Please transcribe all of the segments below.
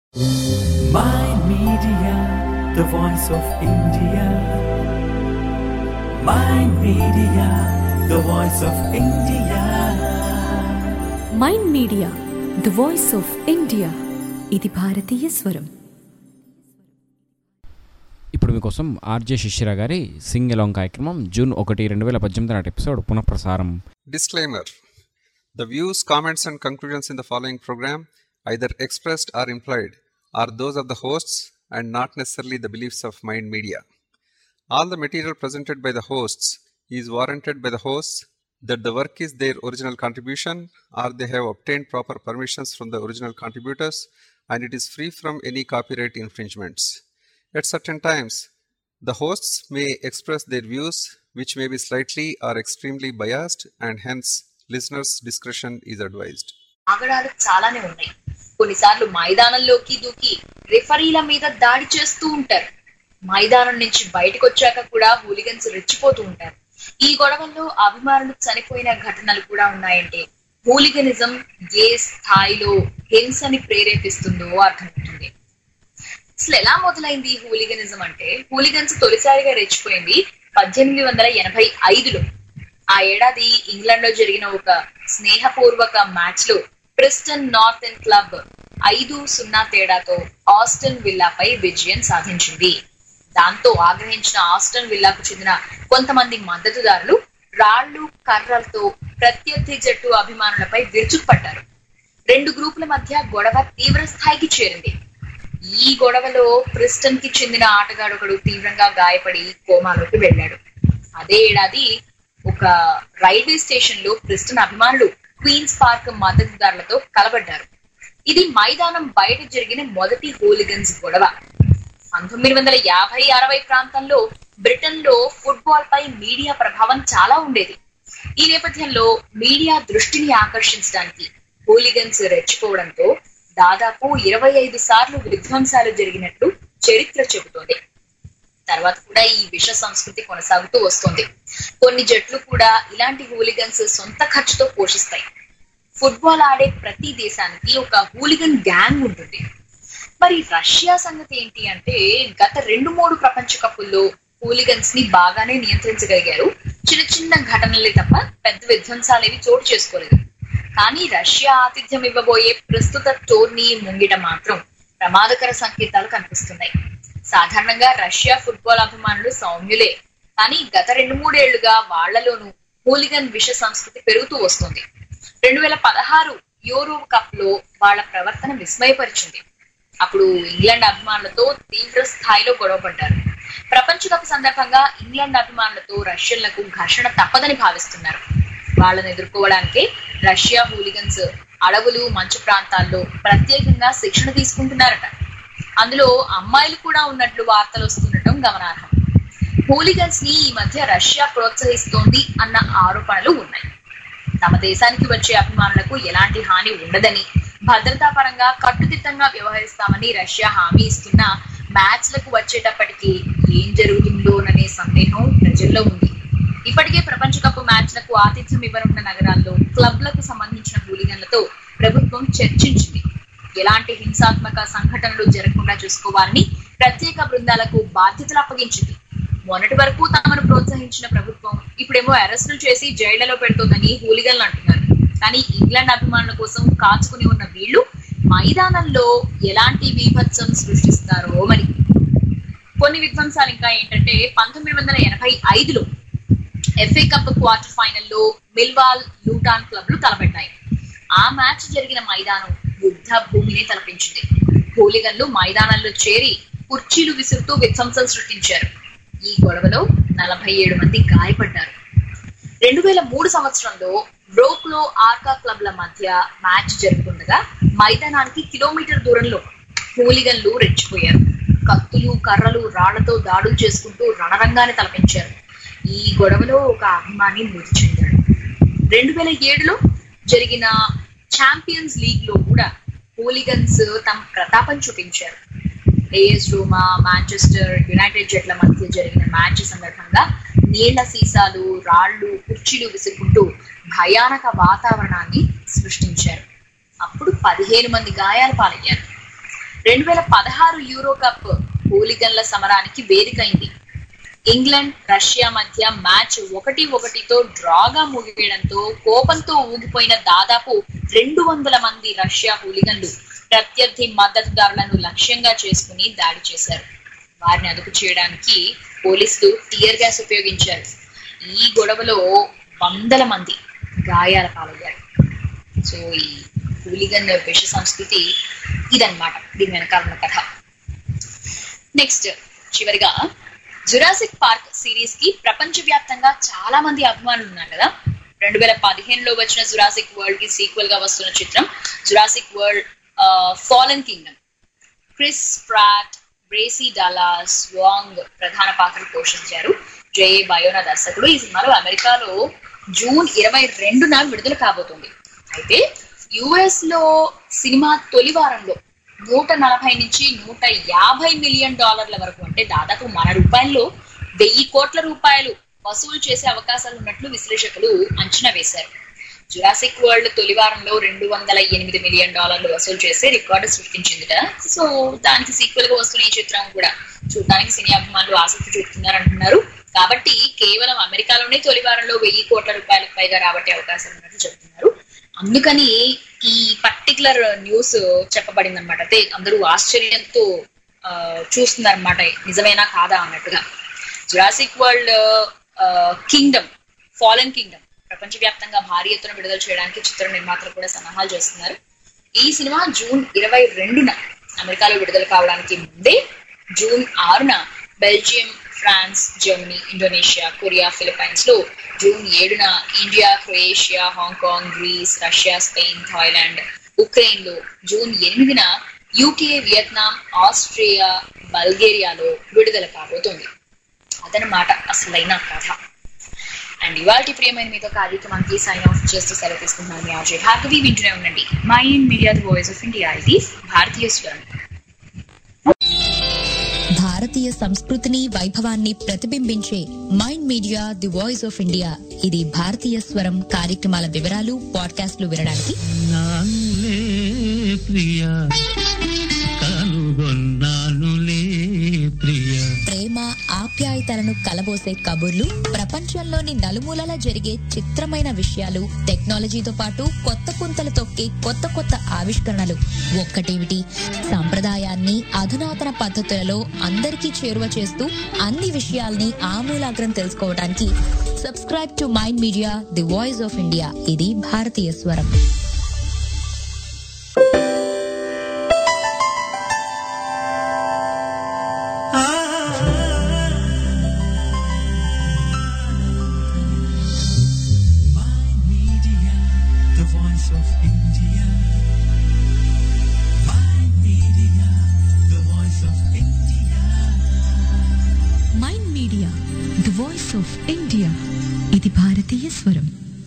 Mind Media, the voice of India. Mind Media, the voice of India. Mind media the voice of India ఇది భారతీయ స్వరం ఇప్పుడు మీకోసం RJ శిశిర గారి సింగ్ ఎలాంగ్ కార్యక్రమం జూన్ ఒకటి రెండు వేల పద్దెనిమిది నాటి ఎపిసోడ్ పునఃప్రసారం Disclaimer The views, comments, and conclusions in the following program, either expressed or implied, are those of the hosts and not necessarily the beliefs of Mind Media. All the material presented by the hosts is warranted by the hosts that the work is their original contribution or they have obtained proper permissions from the original contributors and it is free from any copyright infringements. At certain times, the hosts may express their views, which may be slightly or extremely biased, and hence listeners' discretion is advised. ఆగడాలు చాలానే ఉన్నాయి కొన్నిసార్లు మైదానంలోకి దూకి రిఫరీల మీద దాడి చేస్తూ ఉంటారు మైదానం నుంచి బయటకు వచ్చాక కూడా హూలిగన్స్ రెచ్చిపోతూ ఉంటారు ఈ గొడవల్లో అభిమానులు చనిపోయిన ఘటనలు కూడా ఉన్నాయంటే హూలిగనిజం ఏ స్థాయిలో హింసని ప్రేరేపిస్తుందో అర్థమవుతుంది అసలు ఎలా మొదలైంది హూలిగనిజం అంటే హూలిగన్స్ తొలిసారిగా రెచ్చిపోయింది పద్దెనిమిది వందల ఎనభై ఐదులో ఆ ఏడాది ఇంగ్లాండ్ లో జరిగిన ఒక స్నేహపూర్వక మ్యాచ్ లో ప్రిస్టన్ నార్థన్ క్లబ్ ఐదు సున్నా తేడాతో ఆస్టన్ విల్లాపై విజయం సాధించింది దాంతో ఆగ్రహించిన ఆస్టన్ విల్లాకు చెందిన కొంతమంది మద్దతుదారులు రాళ్లు కర్రలతో ప్రత్యర్థి జట్టు అభిమానులపై విరుచుకుపడ్డారు రెండు గ్రూపుల మధ్య గొడవ తీవ్ర స్థాయికి చేరింది ఈ గొడవలో ప్రిస్టన్ కి చెందిన ఆటగాడు ఒకడు తీవ్రంగా గాయపడి కోమాలోకి వెళ్ళాడు అదే ఏడాది ఒక రైల్వే స్టేషన్ లో ప్రిస్టన్ అభిమానులు క్వీన్స్ పార్క్ మద్దతుదారులతో కలబడ్డారు ఇది మైదానం బయట జరిగిన మొదటి హోలిగన్స్ గొడవ పంతొమ్మిది వందల యాభై అరవై ప్రాంతంలో బ్రిటన్ లో ఫుట్బాల్ పై మీడియా ప్రభావం చాలా ఉండేది ఈ నేపథ్యంలో మీడియా దృష్టిని ఆకర్షించడానికి హూలిగన్స్ రెచ్చిపోవడంతో దాదాపు ఇరవై ఐదు సార్లు విధ్వంసాలు జరిగినట్లు చరిత్ర చెబుతోంది తర్వాత కూడా ఈ విష సంస్కృతి కొనసాగుతూ వస్తుంది కొన్ని జట్లు కూడా ఇలాంటి హూలిగన్స్ సొంత ఖర్చుతో పోషిస్తాయి ఫుట్బాల్ ఆడే ప్రతి దేశానికి ఒక హూలిగన్ గ్యాంగ్ ఉంటుంది మరి రష్యా సంగతి ఏంటి అంటే గత రెండు మూడు ప్రపంచ కప్పుల్లో హూలిగన్స్ ని బాగానే నియంత్రించగలిగారు చిన్న చిన్న ఘటనలే తప్ప పెద్ద విధ్వంసాలేవి చోటు చేసుకోలేదు కానీ రష్యా ఆతిథ్యం ఇవ్వబోయే ప్రస్తుత టోర్నీ ముంగిట మాత్రం ప్రమాదకర సంకేతాలు కనిపిస్తున్నాయి సాధారణంగా రష్యా ఫుట్బాల్ అభిమానులు సౌమ్యులే కానీ గత రెండు మూడేళ్లుగా వాళ్లలోనూ హూలిగన్ విష సంస్కృతి పెరుగుతూ వస్తుంది రెండు వేల పదహారు యూరో కప్ లో వాళ్ళ ప్రవర్తన విస్మయపరిచింది అప్పుడు ఇంగ్లాండ్ అభిమానులతో తీవ్ర స్థాయిలో గొడవపడ్డారు ప్రపంచ కప్ సందర్భంగా ఇంగ్లాండ్ అభిమానులతో రష్యన్లకు ఘర్షణ తప్పదని భావిస్తున్నారు వాళ్ళని ఎదుర్కోవడానికే రష్యా హూలిగన్స్ అడవులు మంచు ప్రాంతాల్లో ప్రత్యేకంగా శిక్షణ తీసుకుంటున్నారట అందులో అమ్మాయిలు కూడా ఉన్నట్లు వార్తలు వస్తుండటం గమనార్హం హూలిగన్స్ ని ఈ మధ్య రష్యా ప్రోత్సహిస్తోంది అన్న ఆరోపణలు ఉన్నాయి తమ దేశానికి వచ్చే అభిమానులకు ఎలాంటి హాని ఉండదని భద్రతా పరంగా కట్టుదిట్టంగా వ్యవహరిస్తామని రష్యా హామీ ఇస్తున్న మ్యాచ్లకు వచ్చేటప్పటికి ఏం జరుగుతుందోననే సందేహం ప్రజల్లో ఉంది ఇప్పటికే ప్రపంచ కప్ మ్యాచ్లకు ఆతిథ్యం ఇవ్వనున్న నగరాల్లో క్లబ్లకు సంబంధించిన హూలిగన్లతో ప్రభుత్వం చర్చించింది ఎలాంటి హింసాత్మక సంఘటనలు జరగకుండా చూసుకోవాలని ప్రత్యేక బృందాలకు బాధ్యతలు అప్పగించింది మొన్నటి వరకు తమను ప్రోత్సహించిన ప్రభుత్వం ఇప్పుడేమో అరెస్టులు చేసి జైళ్లలో పెడుతోందని హూలిగన్లు అంటున్నారు కానీ ఇంగ్లాండ్ అభిమానుల కోసం కాచుకుని ఉన్న వీళ్ళు మైదానంలో ఎలాంటి బీభత్సం సృష్టిస్తారో మరి కొన్ని విధ్వంసాలు ఇంకా ఏంటంటే పంతొమ్మిది వందల ఎనభై ఐదులో ఎఫ్ఏ కప్ క్వార్టర్ ఫైనల్లో మిల్వాల్ లూటాన్ క్లబ్లు తలపెట్టాయి ఆ మ్యాచ్ జరిగిన మైదానం యుద్ధ భూమిని తలపించింది హూలిగన్లు మైదానంలో చేరి కుర్చీలు విసురుతూ విధ్వంసం సృష్టించారు ఈ గొడవలో నలభై ఏడు మంది గాయపడ్డారు రెండు వేల మూడు సంవత్సరంలో బ్రోక్లో ఆర్కా క్లబ్ల మధ్య మ్యాచ్ జరుగుతుండగా మైదానానికి కిలోమీటర్ దూరంలో హూలిగన్లు రెచ్చిపోయారు కత్తులు కర్రలు రాళ్లతో దాడులు చేసుకుంటూ రణరంగాన్ని తలపించారు ఈ గొడవలో ఒక అభిమాని మృతి చెందాడు రెండు వేల ఏడులో జరిగిన ఛాంపియన్స్ లీగ్ లో కూడా హూలిగన్స్ తమ ప్రతాపం చూపించారు ఏఎస్ రోమా మాంచెస్టర్ యునైటెడ్ జట్ల మధ్య జరిగిన మ్యాచ్ సందర్భంగా నీళ్ల సీసాలు రాళ్లు కుర్చీలు విసురుకుంటూ భయానక వాతావరణాన్ని సృష్టించారు అప్పుడు పదిహేను మంది గాయాల పాలయ్యారు రెండు వేల పదహారు యూరో కప్ హూలిగన్ల సమరానికి వేదికైంది ఇంగ్లాండ్ రష్యా మధ్య మ్యాచ్ ఒకటి ఒకటితో డ్రాగా ముగియడంతో కోపంతో ఊగిపోయిన దాదాపు రెండు వందల మంది రష్యా హూలిగన్లు ప్రత్యర్థి మద్దతుదారులను లక్ష్యంగా చేసుకుని దాడి చేశారు వారిని అదుపు చేయడానికి పోలీసులు టియర్ గ్యాస్ ఉపయోగించారు ఈ గొడవలో వందల మంది గాయాల పాలయ్యారు సో ఈ హూలిగన్ విష సంస్కృతి ఇదన్నమాట దీని వెనకాల ఉన్న కథ నెక్స్ట్ చివరిగా జురాసిక్ పార్క్ సిరీస్ కి ప్రపంచవ్యాప్తంగా చాలా మంది అభిమానులు ఉన్నారు కదా రెండు వేల పదిహేనులో వచ్చిన జురాసిక్ వరల్డ్ కి సీక్వెల్ గా వస్తున్న చిత్రం Jurassic world fallen kingdom Chris Pratt Bryce Dallas Wong ప్రధాన పాత్రలు పోషించారు జే బయోనా దర్శకుడు ఈ సినిమాలో అమెరికాలో జూన్ ఇరవై రెండున విడుదల కాబోతుంది అయితే యుఎస్ లో సినిమా తొలి వారంలో నూట నలభై నుంచి నూట యాభై మిలియన్ డాలర్ల వరకు అంటే దాదాపు మన రూపాయల్లో వెయ్యి కోట్ల రూపాయలు వసూలు చేసే అవకాశాలు ఉన్నట్లు విశ్లేషకులు అంచనా వేశారు జురాసిక్ వరల్డ్ తొలి వారంలో రెండు వందల ఎనిమిది మిలియన్ డాలర్లు వసూలు చేసి రికార్డు సృష్టించింది కదా సో దానికి సీక్వెల్ గా వస్తున్న ఈ చిత్రం కూడా చూడడానికి సినీ అభిమానులు ఆసక్తి చూపుతున్నారు అంటున్నారు కాబట్టి కేవలం అమెరికాలోనే తొలి వారంలో వెయ్యి కోట్ల రూపాయలకు పైగా రాబట్టే అవకాశం ఉన్నట్లు చెప్తున్నారు అందుకని ఈ పర్టికులర్ న్యూస్ చెప్పబడింది అనమాట అయితే అందరూ ఆశ్చర్యంతో చూస్తున్నారు అనమాట నిజమేనా కాదా అన్నట్టుగా Jurassic world kingdom fallen kingdom ప్రపంచవ్యాప్తంగా భారీ ఎత్తున విడుదల చేయడానికి చిత్ర నిర్మాతలు కూడా సన్నాహాలు చేస్తున్నారు ఈ సినిమా జూన్ ఇరవై రెండున అమెరికాలో విడుదల కావడానికి ముందే జూన్ ఆరున Belgium France Germany Indonesia Korea Philippines లో జూన్ ఏడున India Croatia Hong Kong Greece Russia Spain Thailand Ukraine లో జూన్ ఎనిమిదిన యూకే వియత్నాం ఆస్ట్రియా బల్గేరియాలో విడుదల కాబోతుంది అదనమాట అసలైన కథ అండ్ ఇవాళ ప్రియమైన మీతో కార్యక్రమానికి సైన్ ఆఫ్ చేస్తూ సెలవు తీసుకుంటున్నాను మీ ఆర్జే భార్గవి వింటూనే ఉండండి mind media the voice of India ఇది భారతీయ స్వరం భారతీయ సంస్కృతిని వైభవాన్ని ప్రతిబింబించే mind media the voice of India ఇది భారతీయ స్వరం కార్యక్రమాల వివరాలు పాడ్కాస్ట్లు వినడానికి నానులే ప్రియ కనుగొన్నానులే ప్రియ ప్రేమ ఆప్యాయతలను కలబోసే కబుర్లు ప్రపంచంలోని నలుమూలలా జరిగే చిత్రమైన విషయాలు టెక్నాలజీతో పాటు కొత్త పుంతలు తొక్కే కొత్త కొత్త ఆవిష్కరణలు ఒక్కటేమిటి సంప్రదాయాన్ని అధునాతన పద్ధతులలో అందరికీ చేరువ చేస్తూ అన్ని విషయాల్ని ఆమూలాగ్రం తెలుసుకోవడానికి subscribe to mind media the voice of India ఇది భారతీయ స్వరం Media, the voice of India. My media, the voice of India. Mind media the voice of India ఇది భారతీయ స్వరం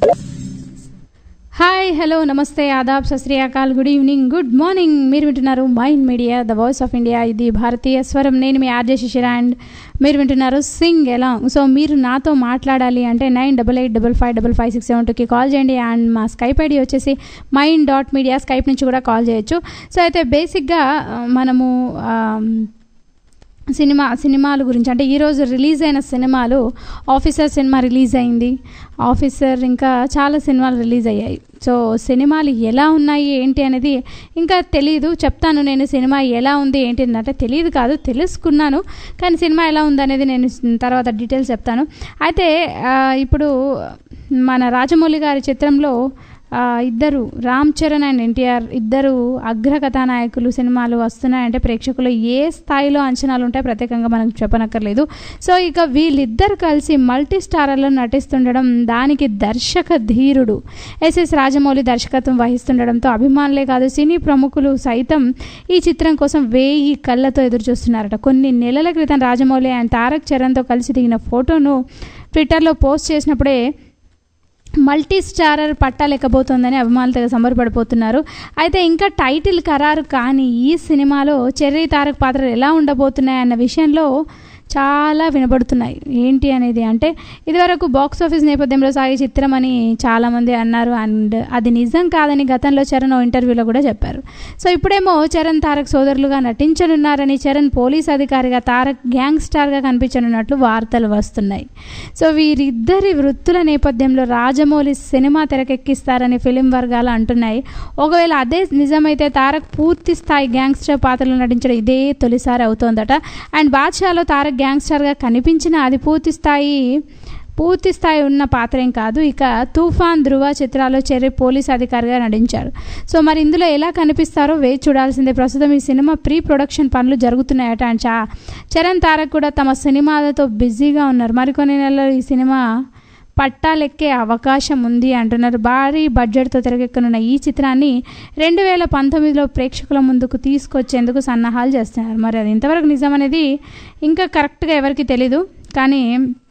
హాయ్ హలో నమస్తే ఆదాబ్ సశ్రీయాకాల్ గుడ్ ఈవినింగ్ గుడ్ మార్నింగ్ మీరు వింటున్నారు mind media the voice of India ఇది భారతీయ స్వరం నేను మీ ఆర్జే శిశిర అండ్ మీరు వింటున్నారు సింగ్ ఎలా సో మీరు నాతో మాట్లాడాలి అంటే nine double eight double five double five six seven టూకి కాల్ చేయండి అండ్ మా స్కైప్ ఐడి వచ్చేసి మైండ్ డాట్ మీడియా స్కైప్ నుంచి కూడా కాల్ చేయొచ్చు సో అయితే బేసిక్గా ఆ, మనము ఆ, సినిమా సినిమాల గురించి అంటే ఈరోజు రిలీజ్ అయిన సినిమాలు ఆఫీసర్ సినిమా రిలీజ్ అయింది ఆఫీసర్ ఇంకా చాలా సినిమాలు రిలీజ్ అయ్యాయి సో సినిమాలు ఎలా ఉన్నాయి ఏంటి అనేది ఇంకా తెలియదు చెప్తాను నేను సినిమా ఎలా ఉంది ఏంటి అని అంటే తెలియదు కాదు తెలుసుకున్నాను కానీ సినిమా ఎలా ఉంది అనేది నేను తర్వాత డీటెయిల్స్ చెప్తాను అయితే ఆ, ఇప్పుడు మన రాజమౌళి గారి చిత్రంలో ఆ, ఇద్దరు రామ్ చరణ్ అండ్ ఎన్టీఆర్ ఇద్దరు అగ్ర కథానాయకులు సినిమాలు వస్తున్నాయంటే ప్రేక్షకులు ఏ స్థాయిలో అంచనాలు ఉంటాయి ప్రత్యేకంగా మనకు చెప్పనక్కర్లేదు సో ఇక వీళ్ళిద్దరు కలిసి మల్టీ స్టారర్లో నటిస్తుండడం దానికి దర్శక ధీరుడు ఎస్ఎస్ రాజమౌళి దర్శకత్వం వహిస్తుండడంతో అభిమానులే కాదు సినీ ప్రముఖులు సైతం ఈ చిత్రం కోసం వేయి కళ్ళతో ఎదురు చూస్తున్నారట కొన్ని నెలల క్రితం రాజమౌళి అండ్ తారక్ చరణ్తో కలిసి దిగిన ఫోటోను ట్విట్టర్లో పోస్ట్ చేసినప్పుడే మల్టీ స్టారర్ పట్టాలెక్కబోతోందని అభిమానులు తెగ సంబరపడిపోతున్నారు అయితే ఇంకా టైటిల్ ఖరారు కానీ ఈ సినిమాలో చెర్రీ తారక్ పాత్రలు ఎలా ఉండబోతున్నాయన్న విషయంలో చాలా వినబడుతున్నాయి ఏంటి అనేది అంటే ఇదివరకు బాక్స్ ఆఫీస్ నేపథ్యంలో సాగే చిత్రం అని చాలామంది అన్నారు అండ్ అది నిజం కాదని గతంలో చరణ్ ఓ ఇంటర్వ్యూలో కూడా చెప్పారు సో ఇప్పుడేమో చరణ్ తారక్ సోదరులుగా నటించనున్నారని చరణ్ పోలీస్ అధికారిగా తారక్ గ్యాంగ్ స్టార్గా కనిపించనున్నట్లు వార్తలు వస్తున్నాయి సో వీరిద్దరి వృత్తుల నేపథ్యంలో రాజమౌళి సినిమా తెరకెక్కిస్తారని ఫిలిం వర్గాలు అంటున్నాయి ఒకవేళ అదే నిజమైతే తారక్ పూర్తి స్థాయి గ్యాంగ్స్టర్ పాత్రలో నటించడం ఇదే తొలిసారి అవుతోందట అండ్ బాద్షాలో తారక్ గ్యాంగ్స్టర్గా కనిపించిన అది పూర్తి స్థాయి పూర్తి స్థాయి ఉన్న పాత్ర ఏం కాదు ఇక తుఫాన్ ధృవ చిత్రాల్లో చెర్రీ పోలీస్ అధికారిగా నటించారు సో మరి ఇందులో ఎలా కనిపిస్తారో వేచి చూడాల్సిందే ప్రస్తుతం ఈ సినిమా ప్రీ ప్రొడక్షన్ పనులు జరుగుతున్నాయట అండ్ చా చరణ్ తారక్ కూడా తమ సినిమాలతో బిజీగా ఉన్నారు మరికొన్ని నెలల్లో ఈ సినిమా పట్టాలెక్కే అవకాశం ఉంది అంటున్నారు భారీ బడ్జెట్తో తెరకెక్కనున్న ఈ చిత్రాన్ని రెండు వేల పంతొమ్మిదిలో ప్రేక్షకుల ముందుకు తీసుకొచ్చేందుకు సన్నాహాలు చేస్తున్నారు మరి అది ఇంతవరకు నిజం అనేది ఇంకా కరెక్ట్గా ఎవరికి తెలీదు కానీ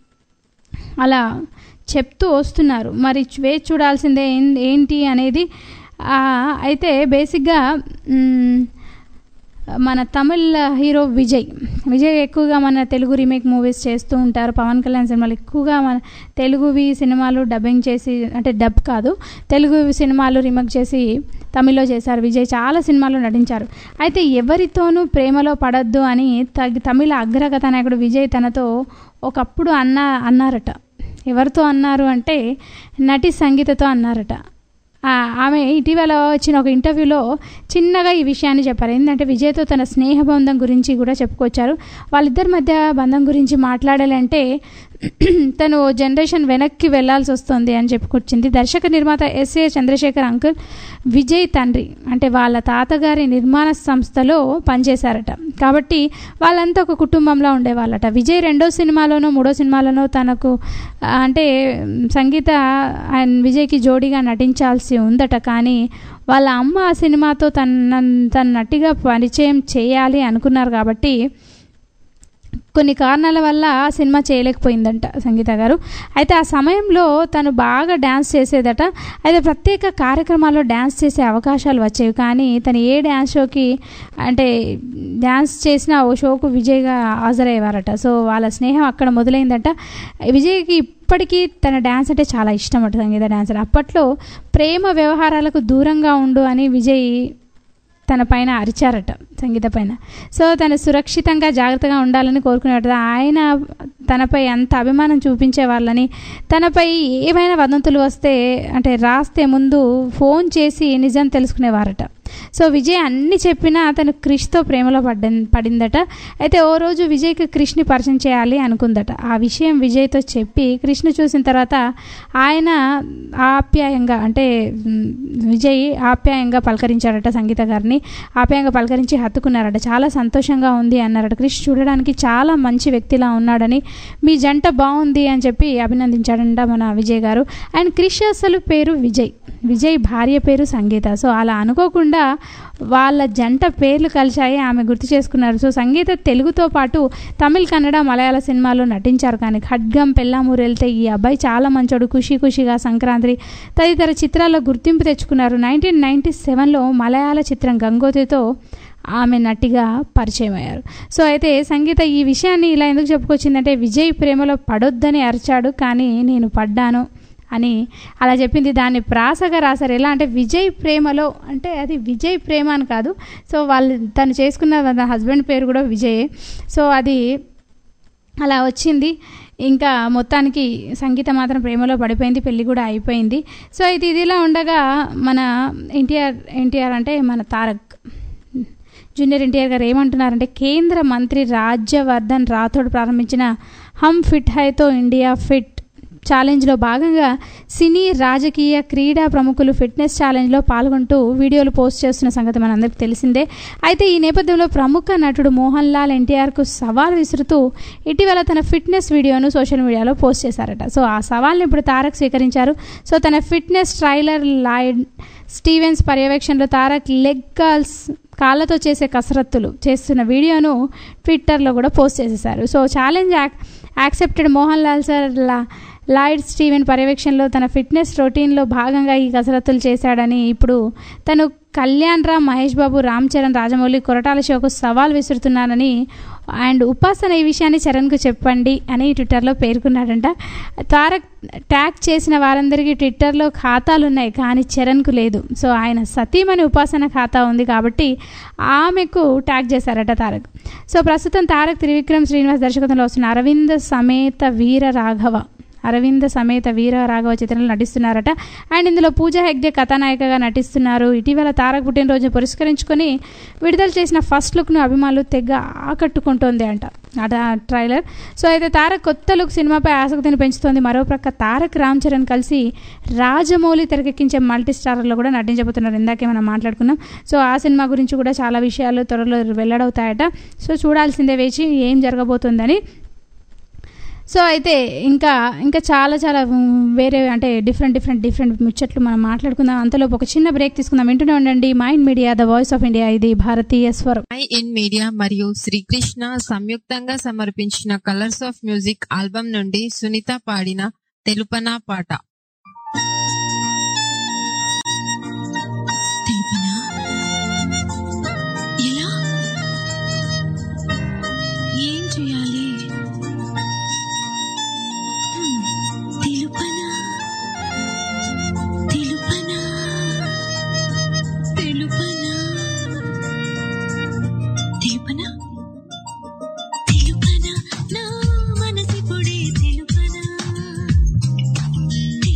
అలా చెప్తూ వస్తున్నారు మరి వేచి చూడాల్సిందే ఏం- ఏంటి అనేది ఆ, అయితే బేసిక్గా మ్, మన తమిళ్ హీరో విజయ్ విజయ్ ఎక్కువగా మన తెలుగు రీమేక్ మూవీస్ చేస్తూ ఉంటారు పవన్ కళ్యాణ్ సినిమాలు ఎక్కువగా మన తెలుగువి సినిమాలు డబ్బింగ్ చేసి అంటే డబ్ కాదు తెలుగు సినిమాలు రీమేక్ చేసి తమిళ్లో చేశారు విజయ్ చాలా సినిమాల్లో నటించారు అయితే ఎవరితోనూ ప్రేమలో పడద్దు అని తగ్- తమిళ అగ్రగత నాయకుడు విజయ్ తనతో ఒకప్పుడు అన్న అన్నారట ఎవరితో అన్నారు అంటే నటి సంగీతతో అన్నారట ఆ, ఆమె ఇటీవల వచ్చిన ఒక ఇంటర్వ్యూలో చిన్నగా ఈ విషయాన్ని చెప్పారు ఏంటంటే విజయ్తో తన స్నేహబంధం గురించి కూడా చెప్పుకొచ్చారు వాళ్ళిద్దరి మధ్య బంధం గురించి మాట్లాడాలంటే తను ఓ జనరేషన్ వెనక్కి వెళ్ళాల్సి వస్తుంది అని చెప్పుకొచ్చింది దర్శక నిర్మాత ఎస్ఏ చంద్రశేఖర్ అంకుల్ విజయ్ తండ్రి అంటే వాళ్ళ తాతగారి నిర్మాణ సంస్థలో పనిచేశారట కాబట్టి వాళ్ళంతా ఒక కుటుంబంలో ఉండేవాళ్ళట విజయ్ రెండో సినిమాలోనో మూడో సినిమాలోనో తనకు ఆ, అంటే సంగీత ఆయన విజయ్కి జోడీగా నటించాల్సి ఉందట కానీ వాళ్ళ అమ్మ ఆ సినిమాతో తన తన నటిగా పరిచయం చేయాలి అనుకున్నారు కాబట్టి కొన్ని కారణాల వల్ల ఆ సినిమా చేయలేకపోయిందంట సంగీత గారు అయితే ఆ సమయంలో తను బాగా డ్యాన్స్ చేసేదట అయితే ప్రత్యేక కార్యక్రమాల్లో డ్యాన్స్ చేసే అవకాశాలు వచ్చేవి కానీ తను ఏ డ్యాన్స్ షోకి అంటే డ్యాన్స్ చేసిన ఓ షోకు విజయ్గా హాజరయ్యేవారట సో వాళ్ళ స్నేహం అక్కడ మొదలైందట విజయ్కి ఇప్పటికీ తన డ్యాన్స్ అంటే చాలా ఇష్టం అట సంగీత డ్యాన్సర్ అప్పట్లో ప్రేమ వ్యవహారాలకు దూరంగా ఉండు అని విజయ్ తన పైన అరిచారట సంగీత పైన సో తను సురక్షితంగా జాగ్రత్తగా ఉండాలని కోరుకునేవాడు ఆయన తనపై అంత అభిమానం చూపించే వాళ్ళని తనపై ఏమైనా వదంతులు వస్తే అంటే రాస్తే ముందు ఫోన్ చేసి నిజం తెలుసుకునేవారట సో విజయ్ అన్ని చెప్పినా అతను క్రిష్తో ప్రేమలో పడ్డ పడిందట అయితే ఓ రోజు విజయ్కి క్రిష్ని పరిచయం చేయాలి అనుకుందట ఆ విషయం విజయ్తో చెప్పి క్రిష్ను చూసిన తర్వాత ఆయన ఆప్యాయంగా అంటే మ్, విజయ్ ఆప్యాయంగా పలకరించారట సంగీత గారిని ఆప్యాయంగా పలకరించి హత్తుకున్నారట చాలా సంతోషంగా ఉంది అన్నారట క్రిష్ చూడడానికి చాలా మంచి వ్యక్తిలా ఉన్నాడని మీ జంట బాగుంది అని చెప్పి అభినందించాడంట మన విజయ్ గారు అండ్ క్రిష్ అసలు పేరు విజయ్ విజయ్ భార్య పేరు సంగీత సో అలా అనుకోకుండా వాళ్ళ జంట పేర్లు కలిశాయి ఆమె గుర్తు చేసుకున్నారు సో సంగీత తెలుగుతో పాటు తమిళ్ కన్నడ మలయాళ సినిమాల్లో నటించారు కానీ ఖడ్గం పెళ్ళామూరు వెళ్తే ఈ అబ్బాయి చాలా మంచోడు ఖుషి ఖుషిగా సంక్రాంతి తదితర చిత్రాల్లో గుర్తింపు తెచ్చుకున్నారు నైన్టీన్ నైంటీ సెవెన్లో మలయాళ చిత్రం గంగోతితో ఆమె నటిగా పరిచయం అయ్యారు సో అయితే సంగీత ఈ విషయాన్ని ఇలా ఎందుకు చెప్పుకొచ్చిందంటే విజయ్ ప్రేమలో పడొద్దని అరిచాడు కానీ నేను పడ్డాను అని అలా చెప్పింది దాన్ని ప్రాసగా రాశారు ఎలా అంటే విజయ్ ప్రేమలో అంటే అది విజయ్ ప్రేమ అని కాదు సో వాళ్ళు తను చేసుకున్న తన హస్బెండ్ పేరు కూడా విజయ్ సో అది అలా వచ్చింది ఇంకా మొత్తానికి సంగీత మాత్రం ప్రేమలో పడిపోయింది పెళ్ళి కూడా అయిపోయింది సో ఇది ఇదిలా ఉండగా మన ఎన్టీఆర్ ఎన్టీఆర్ అంటే మన తారక్ జూనియర్ ఎన్టీఆర్ గారు ఏమంటున్నారంటే కేంద్ర మంత్రి రాజ్యవర్ధన్ రాథోడ్ ప్రారంభించిన హమ్ ఫిట్ హైతో ఇండియా ఫిట్ ఛాలెంజ్లో భాగంగా సినీ రాజకీయ క్రీడా ప్రముఖులు ఫిట్నెస్ ఛాలెంజ్లో పాల్గొంటూ వీడియోలు పోస్ట్ చేస్తున్న సంగతి మనందరికీ తెలిసిందే అయితే ఈ నేపథ్యంలో ప్రముఖ నటుడు మోహన్ లాల్ ఎన్టీఆర్కు సవాల్ విసురుతూ ఇటీవల తన ఫిట్నెస్ వీడియోను సోషల్ మీడియాలో పోస్ట్ చేశారట సో ఆ సవాల్ని ఇప్పుడు తారక్ స్వీకరించారు సో తన ఫిట్నెస్ ట్రైలర్ లాయిడ్ స్టీవెన్స్ పర్యవేక్షణలో తారక్ లెగ్ కాల్స్ కాళ్ళతో చేసే కసరత్తులు చేస్తున్న వీడియోను ట్విట్టర్లో కూడా పోస్ట్ చేసేశారు సో ఛాలెంజ్ యాక్ యాక్సెప్టెడ్ మోహన్ లాల్ సార్ లా లాయిడ్ స్టీవెన్ పర్యవేక్షణలో తన ఫిట్నెస్ రొటీన్లో భాగంగా ఈ కసరత్తులు చేశాడని ఇప్పుడు తను కళ్యాణ్ రామ్ మహేష్ బాబు రామ్ చరణ్ రాజమౌళి కొరటాల షోకు సవాల్ విసురుతున్నానని అండ్ ఉపాసన ఈ విషయాన్ని చరణ్కు చెప్పండి అని ట్విట్టర్లో పేర్కొన్నాడంట తారక్ ట్యాగ్ చేసిన వారందరికీ ట్విట్టర్లో ఖాతాలు ఉన్నాయి కానీ చరణ్కు లేదు సో ఆయన సతీమణి ఉపాసన ఖాతా ఉంది కాబట్టి ఆమెకు ట్యాగ్ చేశారట తారక్ సో ప్రస్తుతం తారక్ త్రివిక్రమ్ శ్రీనివాస్ దర్శకత్వంలో వస్తున్న అరవింద సమేత వీర రాఘవ అరవింద సమేత వీర రాఘవ చిత్రంలో నటిస్తున్నారట అండ్ ఇందులో పూజా హెగ్డే కథానాయికగా నటిస్తున్నారు ఇటీవల తారక్ పుట్టినరోజు పురస్కరించుకొని విడుదల చేసిన ఫస్ట్ లుక్ను అభిమానులు తెగ ఆకట్టుకుంటోంది అంట అట ట్రైలర్ సో అయితే తారక్ కొత్త లుక్ సినిమాపై ఆసక్తిని పెంచుతోంది మరోప్రక్క తారక్ రామ్ చరణ్ కలిసి రాజమౌళి తెరకెక్కించే మల్టీ స్టార్లో కూడా నటించబోతున్నారు ఇందాకే మనం మాట్లాడుకున్నాం సో ఆ సినిమా గురించి కూడా చాలా విషయాలు త్వరలో వెల్లడవుతాయట సో చూడాల్సిందే వేచి ఏం జరగబోతుందని సో అయితే ఇంకా ఇంకా చాలా చాలా ఉమ్, వేరే అంటే డిఫరెంట్ డిఫరెంట్ డిఫరెంట్ ముచ్చట్లు మనం మాట్లాడుకుందాం అంతలోపు ఒక చిన్న బ్రేక్ తీసుకుందాం వింటూనే ఉండండి mind media the voice of India ఇది భారతీయ స్వరం ఐ ఇన్ మీడియా మరియు శ్రీకృష్ణ సంయుక్తంగా సమర్పించిన కలర్స్ ఆఫ్ మ్యూజిక్ ఆల్బమ్ నుండి సునీత పాడిన తెలుపనా పాట తెలుపనా ఎలా ఏం చేయాలి హ్మ్, తెలుపనా తెలుపనా తెలుపనా తెలుపనా తెలుపనా నా మనసిపుడే తెలుపనా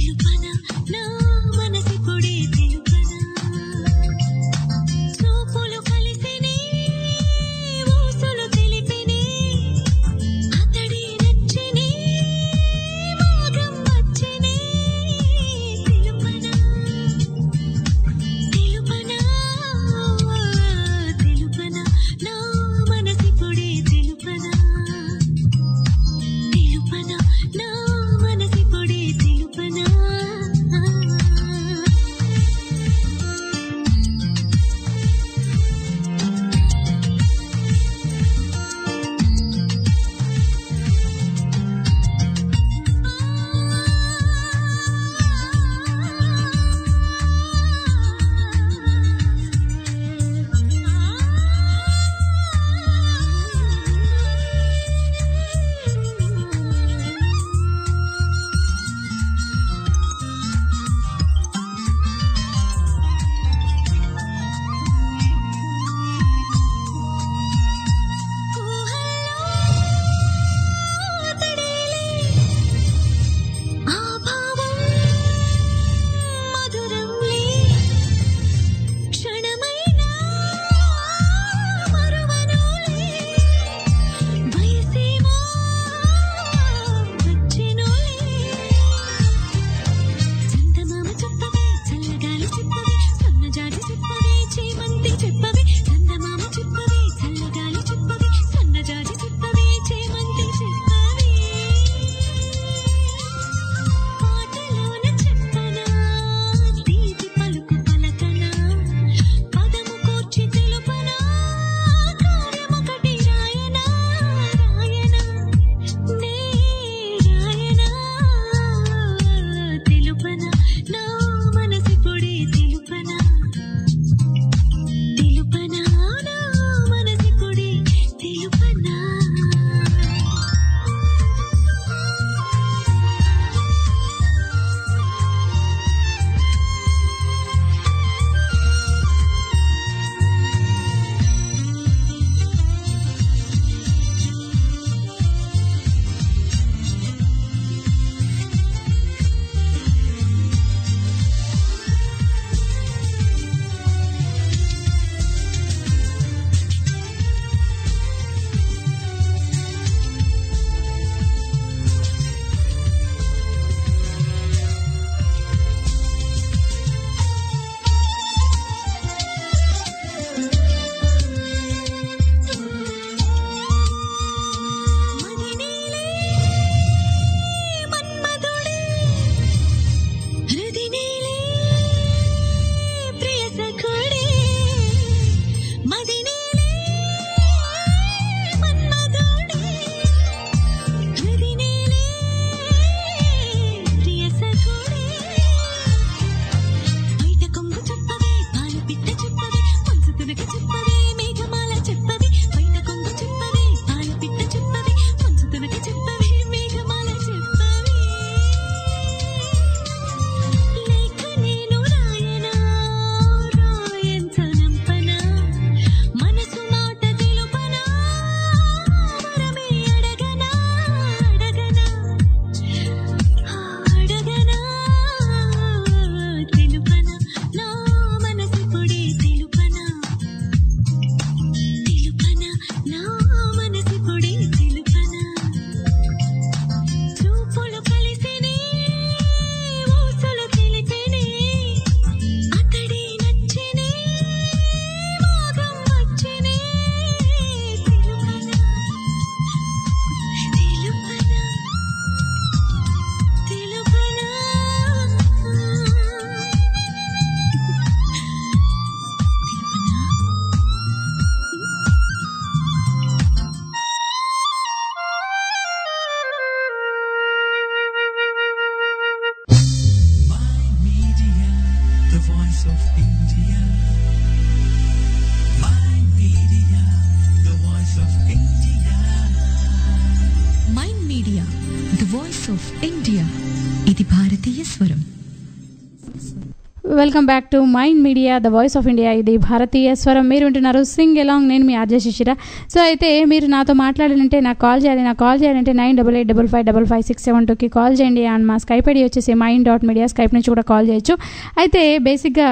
ఆఫ్ ఇండియా ఇది భారతీయ స్వరం welcome back to mind media the voice of India ఇది భారతీయ స్వరం మీరు వింటున్నారు సింగ్ ఎలాంగ్ నేను మీ ఆర్జే శిశిర సో అయితే మీరు నాతో మాట్లాడాలంటే నాకు కాల్ చేయాలి నాకు కాల్ చేయాలంటే nine double eight double five double five six seven టూకి కాల్ చేయండి అండ్ మా స్కైప్ ఐడి వచ్చేసి మైండ్ డాట్ మీడియా స్కైప్ నుంచి కూడా కాల్ చేయొచ్చు అయితే బేసిక్గా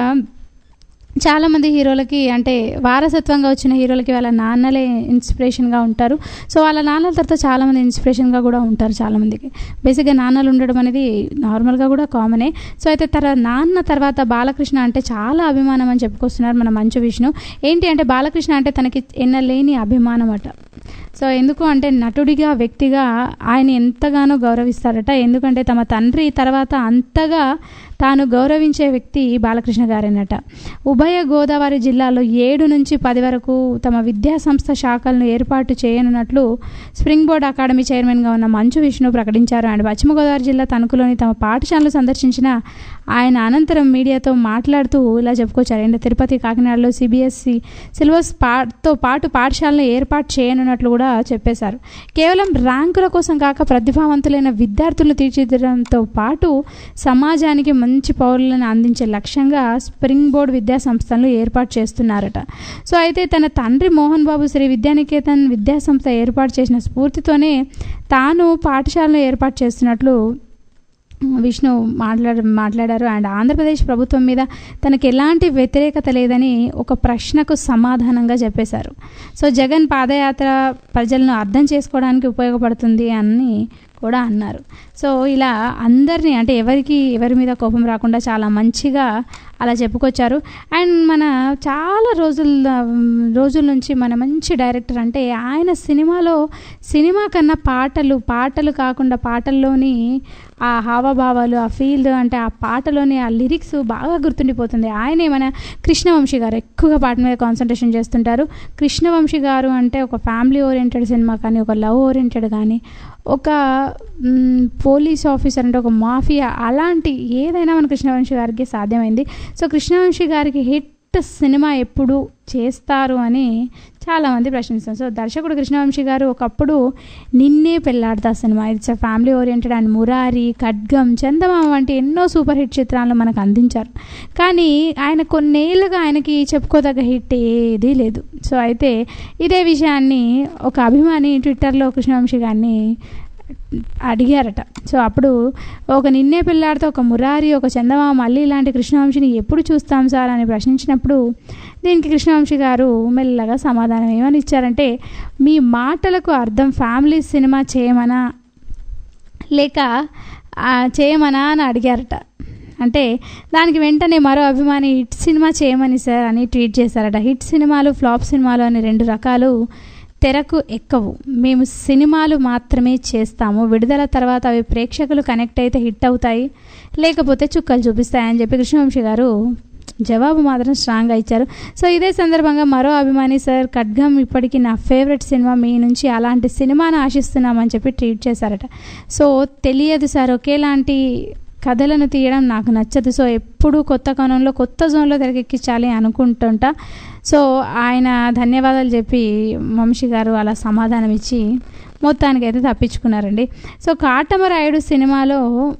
చాలామంది హీరోలకి అంటే వారసత్వంగా వచ్చిన హీరోలకి వాళ్ళ నాన్నలే ఇన్స్పిరేషన్గా ఉంటారు సో వాళ్ళ నాన్నల తర్వాత చాలామంది ఇన్స్పిరేషన్గా కూడా ఉంటారు చాలామందికి బేసిక్గా నాన్నలు ఉండడం అనేది నార్మల్గా కూడా కామనే సో అయితే తర నాన్న తర్వాత బాలకృష్ణ అంటే చాలా అభిమానం అని చెప్పుకొస్తున్నారు మన మంచు విష్ణు ఏంటి అంటే బాలకృష్ణ అంటే తనకి ఎన్నలేని అభిమానం అట సో ఎందుకు అంటే నటుడిగా వ్యక్తిగా ఆయన ఎంతగానో గౌరవిస్తారట ఎందుకంటే తమ తండ్రి తర్వాత అంతగా తాను గౌరవించే వ్యక్తి బాలకృష్ణ గారేనట ఉభయ గోదావరి జిల్లాలో ఏడు నుంచి పది వరకు తమ విద్యా సంస్థ శాఖలను ఏర్పాటు చేయనున్నట్లు స్ప్రింగ్ బోర్డ్ అకాడమీ చైర్మన్గా ఉన్న మంచు విష్ణు ప్రకటించారు అండ్ పశ్చిమ గోదావరి జిల్లా తణుకులోని తమ పాఠశాలను సందర్శించిన ఆయన అనంతరం మీడియాతో మాట్లాడుతూ ఇలా చెప్పుకొచ్చారు అండ్ తిరుపతి కాకినాడలో సిబిఎస్సి సిలబస్ పాతో పాటు పాఠశాలను ఏర్పాటు చేయనున్నట్లు కూడా చెప్పేశారు కేవలం ర్యాంకుల కోసం కాక ప్రతిభావంతులైన విద్యార్థులను తీర్చిదిద్దడంతో పాటు సమాజానికి మంచి పౌరులను అందించే లక్ష్యంగా స్ప్రింగ్ బోర్డ్ విద్యా సంస్థలను ఏర్పాటు చేస్తున్నారట సో అయితే తన తండ్రి మోహన్ బాబు శ్రీ విద్యానికేతన్ విద్యా సంస్థ ఏర్పాటు చేసిన స్ఫూర్తితోనే తాను పాఠశాలను ఏర్పాటు చేస్తున్నట్లు విష్ణు మాట్లాడ మాట్లాడారు అండ్ ఆంధ్రప్రదేశ్ ప్రభుత్వం మీద తనకు ఎలాంటి వ్యతిరేకత లేదని ఒక ప్రశ్నకు సమాధానంగా చెప్పేశారు సో జగన్ పాదయాత్ర ప్రజలను అర్థం చేసుకోవడానికి ఉపయోగపడుతుంది అని కూడా అన్నారు సో ఇలా అందరినీ అంటే ఎవరికి ఎవరి మీద కోపం రాకుండా చాలా మంచిగా అలా చెప్పుకొచ్చారు అండ్ మన చాలా రోజుల రోజుల నుంచి మన మంచి డైరెక్టర్ అంటే ఆయన సినిమాలో సినిమా కన్నా పాటలు పాటలు కాకుండా పాటల్లోని ఆ హావభావాలు ఆ ఫీల్ అంటే ఆ పాటలోని ఆ లిరిక్స్ బాగా గుర్తుండిపోతుంది ఆయనే మన కృష్ణవంశీ గారు ఎక్కువగా పాట మీద కాన్సన్ట్రేషన్ చేస్తుంటారు కృష్ణవంశీ గారు అంటే ఒక ఫ్యామిలీ ఓరియంటెడ్ సినిమా కానీ ఒక లవ్ ఓరియంటెడ్ కానీ ఒక మ్, పోలీస్ ఆఫీసర్ అంటే ఒక మాఫియా అలాంటి ఏదైనా మన కృష్ణవంశీ గారికి సాధ్యమైంది సో కృష్ణవంశీ గారికి హిట్ సినిమా ఎప్పుడు చేస్తారు అని చాలామంది ప్రశ్నిస్తారు సో దర్శకుడు కృష్ణవంశీ గారు ఒకప్పుడు Ninne Pelladatha cinema it's a family oriented and Murari Khadgam Chandamama వంటి ఎన్నో సూపర్ హిట్ చిత్రాలను మనకు అందించారు కానీ ఆయన కొన్నేళ్ళుగా ఆయనకి చెప్పుకోదగ్గ హిట్ ఏదీ లేదు సో అయితే ఇదే విషయాన్ని ఒక అభిమాని ట్విట్టర్లో కృష్ణవంశీ గారిని అడిగారట సో అప్పుడు ఒక నిన్నే పిల్లాడితో ఒక మురారి ఒక చందమామ మళ్ళీ ఇలాంటి కృష్ణవంశిని ఎప్పుడు చూస్తాం సార్ అని ప్రశ్నించినప్పుడు దీనికి కృష్ణవంశి గారు మెల్లగా సమాధానం ఏమని ఇచ్చారంటే మీ మాటలకు అర్థం ఫ్యామిలీ సినిమా చేయమనా లేక ఆ, చేయమనా అని అడిగారట అంటే దానికి వెంటనే మరో అభిమాని హిట్ సినిమా చేయమని సార్ అని ట్వీట్ చేశారట హిట్ సినిమాలు ఫ్లాప్ సినిమాలు అని రెండు రకాలు తెరకు ఎక్కవు మేము సినిమాలు మాత్రమే చేస్తాము విడుదల తర్వాత అవి ప్రేక్షకులు కనెక్ట్ అయితే హిట్ అవుతాయి లేకపోతే చుక్కలు చూపిస్తాయని చెప్పి కృష్ణవంశీ గారు జవాబు మాత్రం స్ట్రాంగ్గా ఇచ్చారు సో ఇదే సందర్భంగా మరో అభిమాని సార్ ఖడ్గం ఇప్పటికీ నా ఫేవరెట్ సినిమా మీ నుంచి అలాంటి సినిమాను ఆశిస్తున్నామని చెప్పి ట్వీట్ చేశారట సో తెలియదు సార్ ఒకేలాంటి కథలను తీయడం నాకు నచ్చదు సో ఎప్పుడు కొత్త కోణంలో కొత్త జోన్లో తెరకెక్కించాలి అనుకుంటుంటా సో ఆయన ధన్యవాదాలు చెప్పి వంశీ గారు అలా సమాధానం ఇచ్చి మొత్తానికైతే తప్పించుకున్నారండి సో కాటమరాయుడు సినిమాలో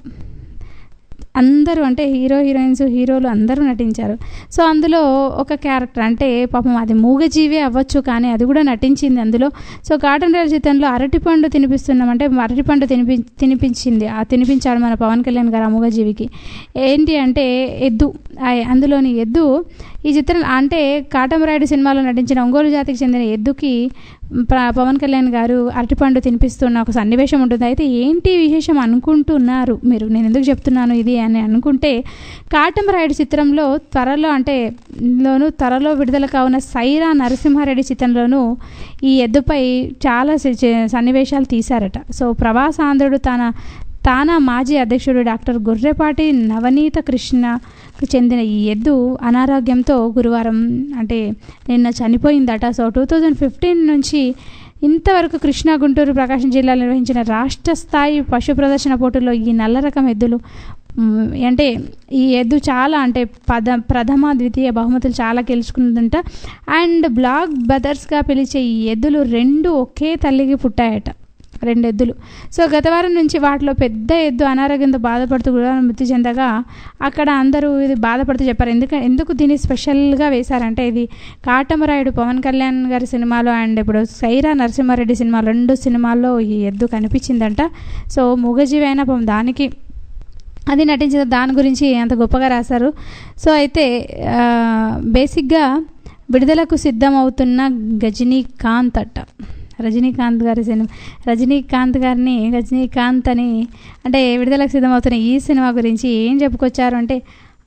అందరూ అంటే హీరో హీరోయిన్స్ హీరోలు అందరూ నటించారు సో అందులో ఒక క్యారెక్టర్ అంటే పాపం అది మూగజీవే అవ్వచ్చు కానీ అది కూడా నటించింది అందులో సో కాటన్ రైల్ చిత్రంలో అరటిపండు తినిపిస్తున్నాం అంటే అరటిపండు తినిపి తినిపించింది ఆ తినిపించాడు మన పవన్ కళ్యాణ్ గారు ఆ మూగజీవికి ఏంటి అంటే ఎద్దు ఆ అందులోని ఎద్దు ఈ చిత్రం అంటే కాటమరాయుడు సినిమాలో నటించిన ఒంగోలు జాతికి చెందిన ఎద్దుకి ప- పవన్ కళ్యాణ్ గారు అరటిపండు తినిపిస్తున్న ఒక సన్నివేశం ఉంటుంది అయితే ఏంటి విశేషం అనుకుంటున్నారు మీరు నేను ఎందుకు చెప్తున్నాను ఇది అని అనుకుంటే కాటమరాయుడు చిత్రంలో త్వరలో అంటే లోను త్వరలో విడుదల కావున్న సైరా నరసింహారెడ్డి చిత్రంలోనూ ఈ ఎద్దుపై చాలా సి- చి- సన్నివేశాలు తీశారట సో ప్రవాసాంధ్రుడు తన తానా మాజీ అధ్యక్షుడు డాక్టర్ గొర్రెపాటి నవనీత కృష్ణకు చెందిన ఈ ఎద్దు అనారోగ్యంతో గురువారం అంటే నిన్న చనిపోయిందట సో టూ థౌజండ్ ఫిఫ్టీన్ నుంచి ఇంతవరకు కృష్ణా గుంటూరు ప్రకాశం జిల్లాలో నిర్వహించిన రాష్ట్ర స్థాయి పశు ప్రదర్శన పోటీల్లో ఈ నల్ల రకం ఎద్దులు మ్, అంటే ఈ ఎద్దు చాలా అంటే పద ప్రథమ ద్వితీయ బహుమతులు చాలా గెలుచుకుందంట అండ్ బ్లాక్ బ్రదర్స్గా పిలిచే ఈ ఎద్దులు రెండు ఒకే తల్లికి పుట్టాయట రెండు ఎద్దులు సో గత వారం నుంచి వాటిలో పెద్ద ఎద్దు అనారోగ్యంతో బాధపడుతూ కూడా మృతి చెందగా అక్కడ అందరూ ఇది బాధపడుతూ చెప్పారు ఎందుకంటే ఎందుకు దీన్ని స్పెషల్గా వేశారంటే ఇది కాటమరాయుడు పవన్ కళ్యాణ్ గారి సినిమాలో అండ్ ఇప్పుడు సైరా నరసింహారెడ్డి సినిమా రెండు సినిమాల్లో ఈ ఎద్దు కనిపించిందంట సో మూగజీవి అయినా పాపం దానికి అది నటించిన దాని గురించి అంత గొప్పగా రాశారు సో అయితే ఆ, బేసిక్గా విడుదలకు సిద్ధమవుతున్న గజనీకాంత్ అట్ట రజనీకాంత్ గారి సినిమా రజనీకాంత్ గారిని రజనీకాంత్ అని అంటే విడుదలకు సిద్ధమవుతున్న ఈ సినిమా గురించి ఏం చెప్పుకొచ్చారు అంటే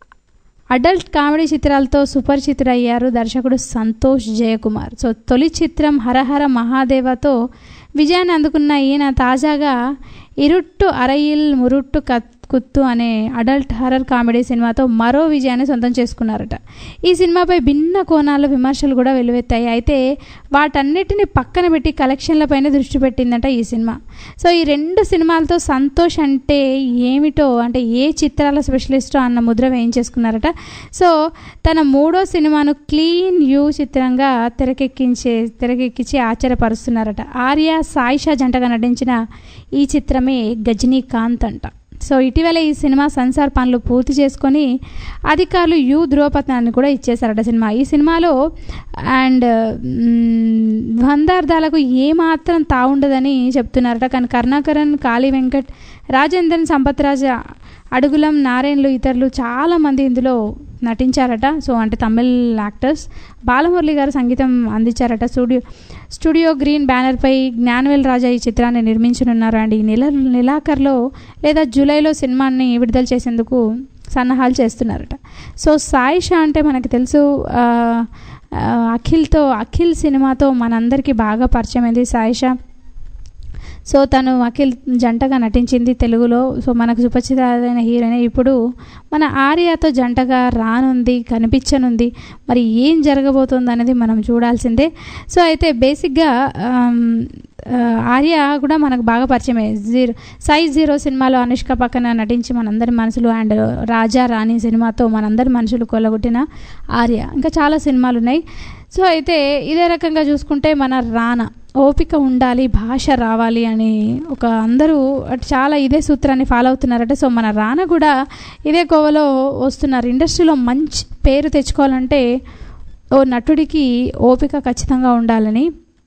అడల్ట్ కామెడీ చిత్రాలతో సుపరిచితుడయ్యారు దర్శకుడు సంతోష్ జయకుమార్ సో తొలి చిత్రం హరహర మహాదేవతో విజయాన్ని అందుకున్న ఈయన తాజాగా ఇరుట్టు అరయిల్ మురుట్టు కత్ కుత్తు అనే అడల్ట్ హర్రర్ కామెడీ సినిమాతో మరో విజయాన్ని సొంతం చేసుకున్నారట ఈ సినిమాపై భిన్న కోణాల్లో విమర్శలు కూడా వెలువెత్తాయి అయితే వాటన్నిటిని పక్కన పెట్టి కలెక్షన్లపైన దృష్టి పెట్టిందట ఈ సినిమా సో ఈ రెండు సినిమాలతో సంతోష్ అంటే ఏమిటో అంటే ఏ చిత్రాల స్పెషలిస్టో అన్న ముద్ర వేయించేసుకున్నారట సో తన మూడో సినిమాను క్లీన్ యూ చిత్రంగా తెరకెక్కించే తెరకెక్కించి ఆశ్చర్యపరుస్తున్నారట ఆర్య సాయిషా జంటగా నటించిన ఈ చిత్రమే గజనీకాంత్ అంట సో ఇటీవల ఈ సినిమా సెన్సార్ పనులు పూర్తి చేసుకొని అధికారులు యు ధృవపత్నాన్ని కూడా ఇచ్చేశారట సినిమా ఈ సినిమాలో అండ్ మ్, ద్వందార్థాలకు ఏమాత్రం తావుండదని చెప్తున్నారట కానీ కరుణాకరన్ కాళీ వెంకట్ రాజేంద్రన్ సంపత్ రాజ అడుగులం నారాయణలు ఇతరులు చాలామంది ఇందులో నటించారట సో అంటే తమిళ్ యాక్టర్స్ బాలమురళి గారు సంగీతం అందించారట స్టూడియో స్టూడియో గ్రీన్ బ్యానర్పై జ్ఞానవేల్ రాజా ఈ చిత్రాన్ని నిర్మించనున్నారు అండ్ ఈ నెల నెలాఖరులో లేదా జూలైలో సినిమాని విడుదల చేసేందుకు సన్నాహాలు చేస్తున్నారట సో సాయి షా అంటే మనకు తెలుసు ఆ, ఆ, అఖిల్తో అఖిల్ సినిమాతో మనందరికీ బాగా పరిచయమైంది సాయి షా సో తను అఖిల్ జంటగా నటించింది తెలుగులో సో మనకు సుపరిచితమైన హీరోయిన్ ఇప్పుడు మన ఆర్యతో జంటగా రానుంది కనిపించనుంది మరి ఏం జరగబోతుంది అనేది మనం చూడాల్సిందే సో అయితే బేసిక్గా ఆమ్, ఆ, ఆర్య కూడా మనకు బాగా పరిచయమే జీరో సైజ్ జీరో సినిమాలో అనుష్క పక్కన నటించి మనందరి మనసులు అండ్ రాజా రాణి సినిమాతో మనందరి మనుషులు కొల్లగొట్టిన ఆర్య ఇంకా చాలా సినిమాలు ఉన్నాయి సో అయితే ఇదే రకంగా చూసుకుంటే మన రానా ఓపిక ఉండాలి భాష రావాలి అని ఒక అందరూ అటు చాలా ఇదే సూత్రాన్ని ఫాలో అవుతున్నారట సో మన రాన కూడా ఇదే కోవలో వస్తున్నారు ఇండస్ట్రీలో మంచి పేరు తెచ్చుకోవాలంటే ఓ నటుడికి ఓపిక ఖచ్చితంగా ఉండాలని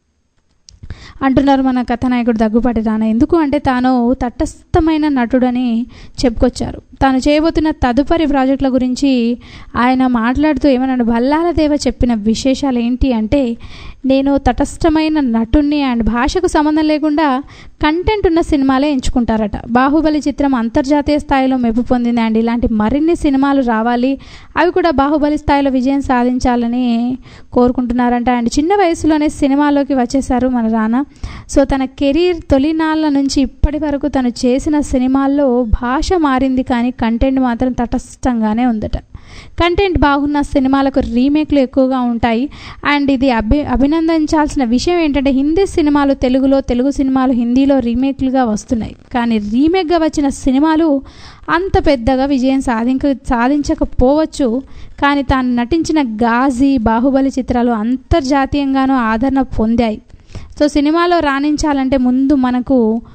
అంటున్నారు మన కథానాయకుడు దగ్గుపాటి రాన ఎందుకు అంటే తాను తటస్థమైన నటుడని చెప్పుకొచ్చారు తాను చేయబోతున్న తదుపరి ప్రాజెక్టుల గురించి ఆయన మాట్లాడుతూ ఏమన్నాడు భల్లాల దేవ చెప్పిన విశేషాలు ఏంటి అంటే నేను తటస్థమైన నటుణ్ణి అండ్ భాషకు సంబంధం లేకుండా కంటెంట్ ఉన్న సినిమాలే ఎంచుకుంటారట బాహుబలి చిత్రం అంతర్జాతీయ స్థాయిలో మెప్పు పొందింది అండ్ ఇలాంటి మరిన్ని సినిమాలు రావాలి అవి కూడా బాహుబలి స్థాయిలో విజయం సాధించాలని కోరుకుంటున్నారంట అండ్ చిన్న వయసులోనే సినిమాలోకి వచ్చేసారు మన రానా సో తన కెరీర్ తొలినాళ్ళ నుంచి ఇప్పటి వరకు తను చేసిన సినిమాల్లో భాష మారింది కానీ కంటెంట్ మాత్రం తటస్థంగానే ఉందట కంటెంట్ బాగున్న సినిమాలకు రీమేక్లు ఎక్కువగా ఉంటాయి అండ్ ఇది అభి అభినందించాల్సిన విషయం ఏంటంటే హిందీ సినిమాలు తెలుగులో తెలుగు సినిమాలు హిందీలో రీమేక్లుగా వస్తున్నాయి కానీ రీమేక్గా వచ్చిన సినిమాలు అంత పెద్దగా విజయం సాధింక సాధించకపోవచ్చు కానీ తాను నటించిన గాజీ బాహుబలి చిత్రాలు అంతర్జాతీయంగానూ ఆదరణ పొందాయి సో సినిమాలో రాణించాలంటే ముందు మనకు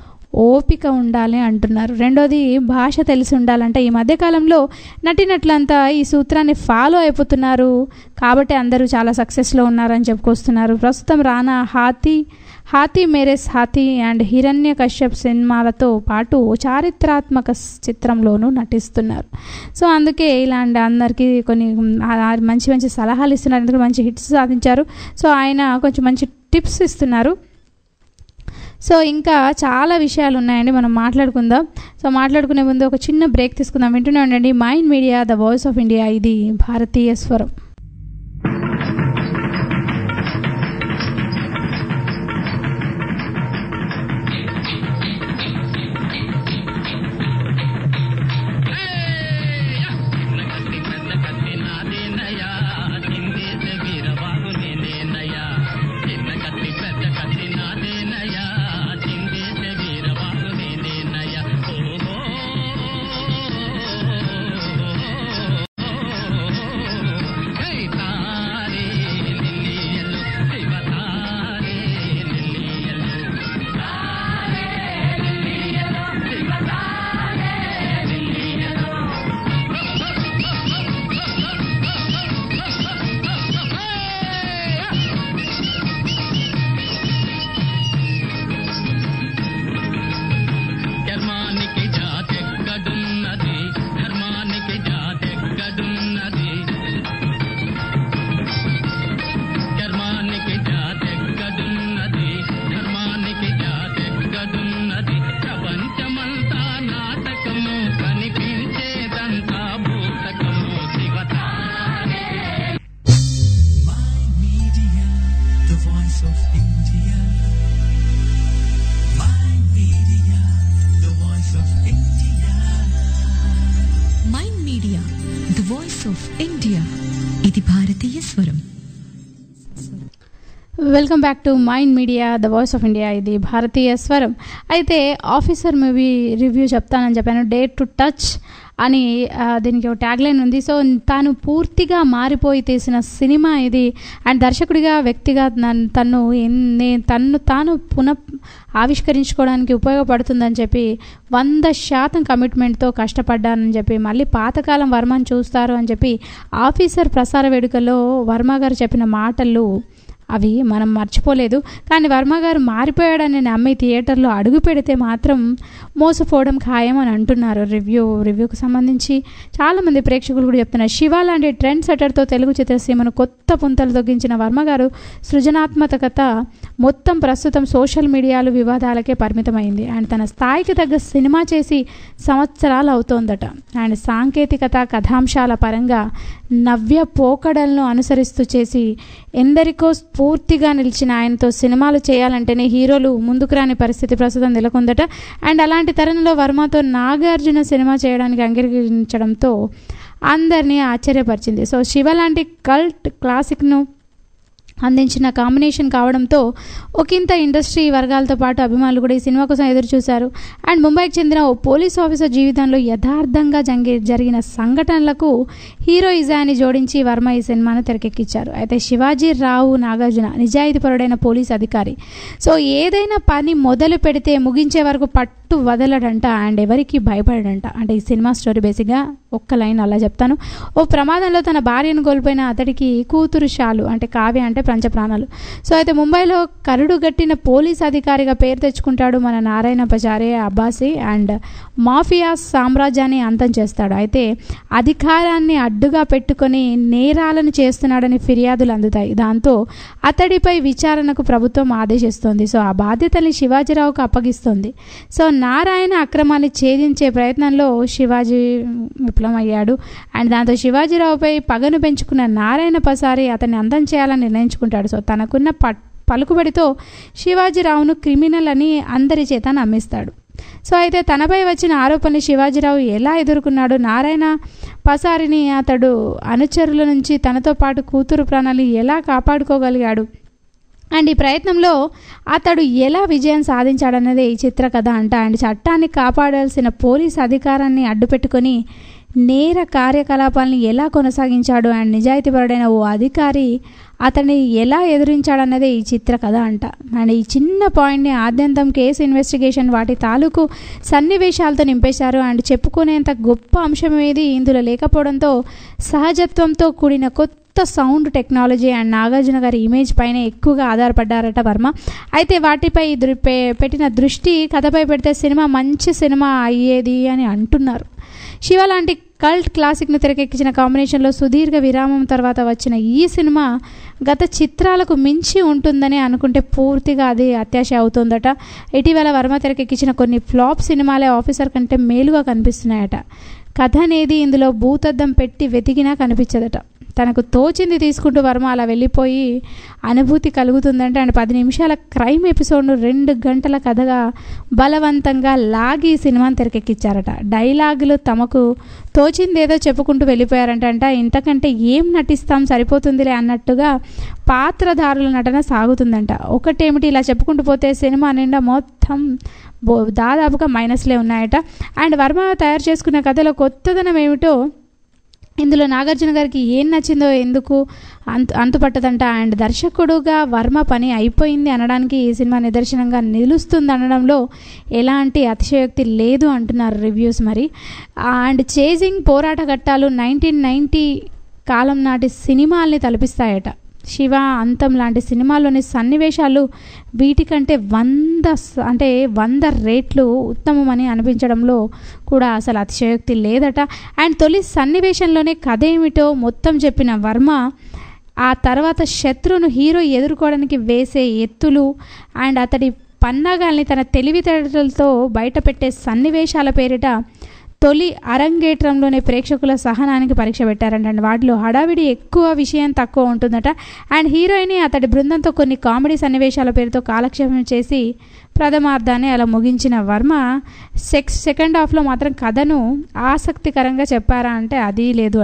ఓపిక ఉండాలి అంటున్నారు రెండోది భాష తెలిసి ఉండాలంటే ఈ మధ్యకాలంలో నటినట్లంతా ఈ సూత్రాన్ని ఫాలో అయిపోతున్నారు కాబట్టి అందరూ చాలా సక్సెస్లో ఉన్నారని చెప్పుకొస్తున్నారు ప్రస్తుతం రానా హాతీ హాతీ మేరేస్ హాతీ అండ్ హిరణ్య కశ్యప్ సినిమాలతో పాటు చారిత్రాత్మక చిత్రంలోనూ నటిస్తున్నారు సో అందుకే ఇలాంటి అందరికీ కొన్ని ఆ- ఆ మంచి మంచి సలహాలు ఇస్తున్నారు ఎందుకంటే మంచి హిట్స్ సాధించారు సో ఆయన కొంచెం మంచి టిప్స్ ఇస్తున్నారు సో ఇంకా చాలా విషయాలు ఉన్నాయండి మనం మాట్లాడుకుందాం సో మాట్లాడుకునే ముందు ఒక చిన్న బ్రేక్ తీసుకుందాం వింటూనే ఉండండి mind media the voice of India ఇది భారతీయ స్వరం oh welcome back to mind media the voice of India ఇది భారతీయ స్వరం అయితే ఆఫీసర్ మూవీ రివ్యూ చెప్తానని చెప్పాను డే టు టచ్ అని ఆ, దీనికి ఒక ట్యాగ్ లైన్ ఉంది సో తాను పూర్తిగా మారిపోయి తీసిన సినిమా ఇది అండ్ దర్శకుడిగా వ్యక్తిగా నన్ను తను ఎన్- నే- తన్ను తాను పునః ఆవిష్కరించుకోవడానికి ఉపయోగపడుతుందని చెప్పి వంద శాతం కమిట్మెంట్తో కష్టపడ్డానని చెప్పి మళ్ళీ పాతకాలం వర్మని చూస్తారు అని చెప్పి ఆఫీసర్ ప్రసార వేడుకలో వర్మ గారు చెప్పిన మాటలు అవి మనం మర్చిపోలేదు కానీ వర్మ గారు మారిపోయాడని నమ్మి థియేటర్లో అడుగు పెడితే మాత్రం మోసపోవడం ఖాయం అని అంటున్నారు రివ్యూ రివ్యూకి సంబంధించి చాలామంది ప్రేక్షకులు కూడా చెప్తున్నారు శివ లాంటి ట్రెండ్ సెటర్తో తెలుగు చిత్రసీమను కొత్త పుంతలు తొగ్గించిన వర్మ గారు సృజనాత్మకత మొత్తం ప్రస్తుతం సోషల్ మీడియాలు వివాదాలకే పరిమితమైంది అండ్ తన స్థాయికి తగ్గ సినిమా చేసి సంవత్సరాలు అవుతోందట అండ్ సాంకేతికత కథాంశాల పరంగా నవ్య పోకడలను అనుసరిస్తూ చేసి ఎందరికో స్ఫూర్తిగా నిలిచిన ఆయనతో సినిమాలు చేయాలంటేనే హీరోలు ముందుకు రాని పరిస్థితి ప్రస్తుతం నెలకొందట అండ్ అలాంటి తరుణంలో వర్మతో నాగార్జున సినిమా చేయడానికి అంగీకరించడంతో అందరినీ ఆశ్చర్యపరిచింది సో శివ లాంటి కల్ట్ క్లాసిక్ను అందించిన కాంబినేషన్ కావడంతో ఒకంత ఇండస్ట్రీ వర్గాలతో పాటు అభిమానులు కూడా ఈ సినిమా కోసం ఎదురు చూశారు అండ్ ముంబైకి చెందిన ఓ పోలీస్ ఆఫీసర్ జీవితంలో యథార్థంగా జంగి జరిగిన సంఘటనలకు హీరోయిజాన్ని జోడించి వర్మ ఈ సినిమాను తెరకెక్కించారు అయితే శివాజీ రావు నాగార్జున నిజాయితీపరుడైన పోలీస్ అధికారి సో ఏదైనా పని మొదలు పెడితే ముగించే వరకు పట్టు వదలడంట అండ్ ఎవరికి భయపడడంట అంటే ఈ సినిమా స్టోరీ బేసిక్గా ఒక్క లైన్ అలా చెప్తాను ఓ ప్రమాదంలో తన భార్యను కోల్పోయిన అతడికి కూతురు షాలు అంటే కావ్య అంటే పంచప్రాణాలు సో అయితే ముంబైలో కరుడు గట్టిన పోలీస్ అధికారిగా పేరు తెచ్చుకుంటాడు మన నారాయణ పచారే అబ్బాసి అండ్ మాఫియా సామ్రాజ్యాన్ని అంతం చేస్తాడు అయితే అధికారాన్ని అడ్డుగా పెట్టుకొని నేరాలను చేస్తున్నాడని ఫిర్యాదులు అందుతాయి దాంతో అతడిపై విచారణకు ప్రభుత్వం ఆదేశిస్తోంది సో ఆ బాధ్యతల్ని శివాజీరావుకు అప్పగిస్తోంది సో నారాయణ అక్రమాన్ని ఛేదించే ప్రయత్నంలో శివాజీ విఫలమయ్యాడు అండ్ దాంతో శివాజీరావుపై పగను పెంచుకున్న నారాయణ పసారి అతన్ని అంతం చేయాలని నిర్ణయించుకుంటాడు సో తనకున్న పట్ పలుకుబడితో శివాజీరావును క్రిమినల్ అని అందరి చేత నమ్మిస్తాడు సో అయితే తనపై వచ్చిన ఆరోపణలు శివాజీరావు ఎలా ఎదుర్కొన్నాడు నారాయణ పసారిని అతడు అనుచరుల నుంచి తనతో పాటు కూతురు ప్రాణాలు ఎలా కాపాడుకోగలిగాడు అండ్ ఈ ప్రయత్నంలో అతడు ఎలా విజయం సాధించాడన్నదే ఈ చిత్ర కథ అంట అండ్ చట్టాన్ని కాపాడాల్సిన పోలీస్ అధికారాన్ని అడ్డుపెట్టుకొని నేర కార్యకలాపాలను ఎలా కొనసాగించాడు అండ్ నిజాయితీపరుడైన ఓ అధికారి అతన్ని ఎలా ఎదురించాడన్నదే ఈ చిత్ర కథ అంట అండ్ ఈ చిన్న పాయింట్ని ఆద్యంతం కేసు ఇన్వెస్టిగేషన్ వాటి తాలూకు సన్నివేశాలతో నింపేశారు అండ్ చెప్పుకునేంత గొప్ప అంశం ఏది ఇందులో లేకపోవడంతో సహజత్వంతో కూడిన కొత్త సౌండ్ టెక్నాలజీ అండ్ నాగార్జున గారి ఇమేజ్ పైన ఎక్కువగా ఆధారపడ్డారట వర్మ అయితే వాటిపై దృ- పె- పెట్టిన దృష్టి కథపై పెడితే సినిమా మంచి సినిమా అయ్యేది అని అంటున్నారు శివ లాంటి కల్ట్ క్లాసిక్ను తెరకెక్కించిన కాంబినేషన్లో సుదీర్ఘ విరామం తర్వాత వచ్చిన ఈ సినిమా గత చిత్రాలకు మించి ఉంటుందని అనుకుంటే పూర్తిగా అది అత్యాశ అవుతుందట ఇటీవల వర్మ తెరకెక్కించిన కొన్ని ఫ్లాప్ సినిమాలే ఆఫీసర్ కంటే మేలుగా కనిపిస్తున్నాయట కథ అనేది ఇందులో భూతద్దం పెట్టి వెతికినా కనిపించదట తనకు తోచింది తీసుకుంటూ వర్మ అలా వెళ్ళిపోయి అనుభూతి కలుగుతుందంటే అండ్ పది నిమిషాల క్రైమ్ ఎపిసోడ్ను రెండు గంటల కథగా బలవంతంగా లాగి ఈ సినిమాని తెరకెక్కించారట డైలాగులు తమకు తోచిందేదో చెప్పుకుంటూ వెళ్ళిపోయారంట అంట ఇంతకంటే ఏం నటిస్తాం సరిపోతుందిలే అన్నట్టుగా పాత్రధారుల నటన సాగుతుందంట ఒకటేమిటి ఇలా చెప్పుకుంటూ పోతే సినిమా నిండా మొత్తం బో దాదాపుగా మైనస్లే ఉన్నాయట అండ్ వర్మ తయారు చేసుకున్న కథలో కొత్తదనం ఏమిటో ఇందులో నాగార్జున గారికి ఏం నచ్చిందో ఎందుకు అంతు అంతుపట్టదంట అండ్ దర్శకుడుగా వర్మ పని అయిపోయింది అనడానికి ఈ సినిమా నిదర్శనంగా నిలుస్తుంది అనడంలో ఎలాంటి అతిశయోక్తి లేదు అంటున్నారు రివ్యూస్ మరి అండ్ చేజింగ్ పోరాట ఘట్టాలు నైన్టీన్ నైంటీ కాలం నాటి సినిమాల్ని తలపిస్తాయట శివ అంతం లాంటి సినిమాల్లోని సన్నివేశాలు వీటికంటే వంద స- అంటే వంద రేట్లు ఉత్తమమని అనిపించడంలో కూడా అసలు అతిశయోక్తి లేదట అండ్ తొలి సన్నివేశంలోనే కథ ఏమిటో మొత్తం చెప్పిన వర్మ ఆ తర్వాత శత్రువును హీరో ఎదుర్కోవడానికి వేసే ఎత్తులు అండ్ అతడి పన్నాగాల్ని తన తెలివితేటలతో బయటపెట్టే సన్నివేశాల పేరిట తొలి అరంగేట్రంలోనే ప్రేక్షకుల సహనానికి పరీక్ష పెట్టారంట అండ్ వాటిలో హడావిడి ఎక్కువ విషయం తక్కువ ఉంటుందట అండ్ హీరోయిన్ అతడి బృందంతో కొన్ని కామెడీ సన్నివేశాల పేరుతో కాలక్షేపం చేసి ప్రథమార్థాన్ని అలా ముగించిన వర్మ సెక్స్ సెకండ్ హాఫ్లో మాత్రం కథను ఆసక్తికరంగా చెప్పారా అంటే అది లేదు అట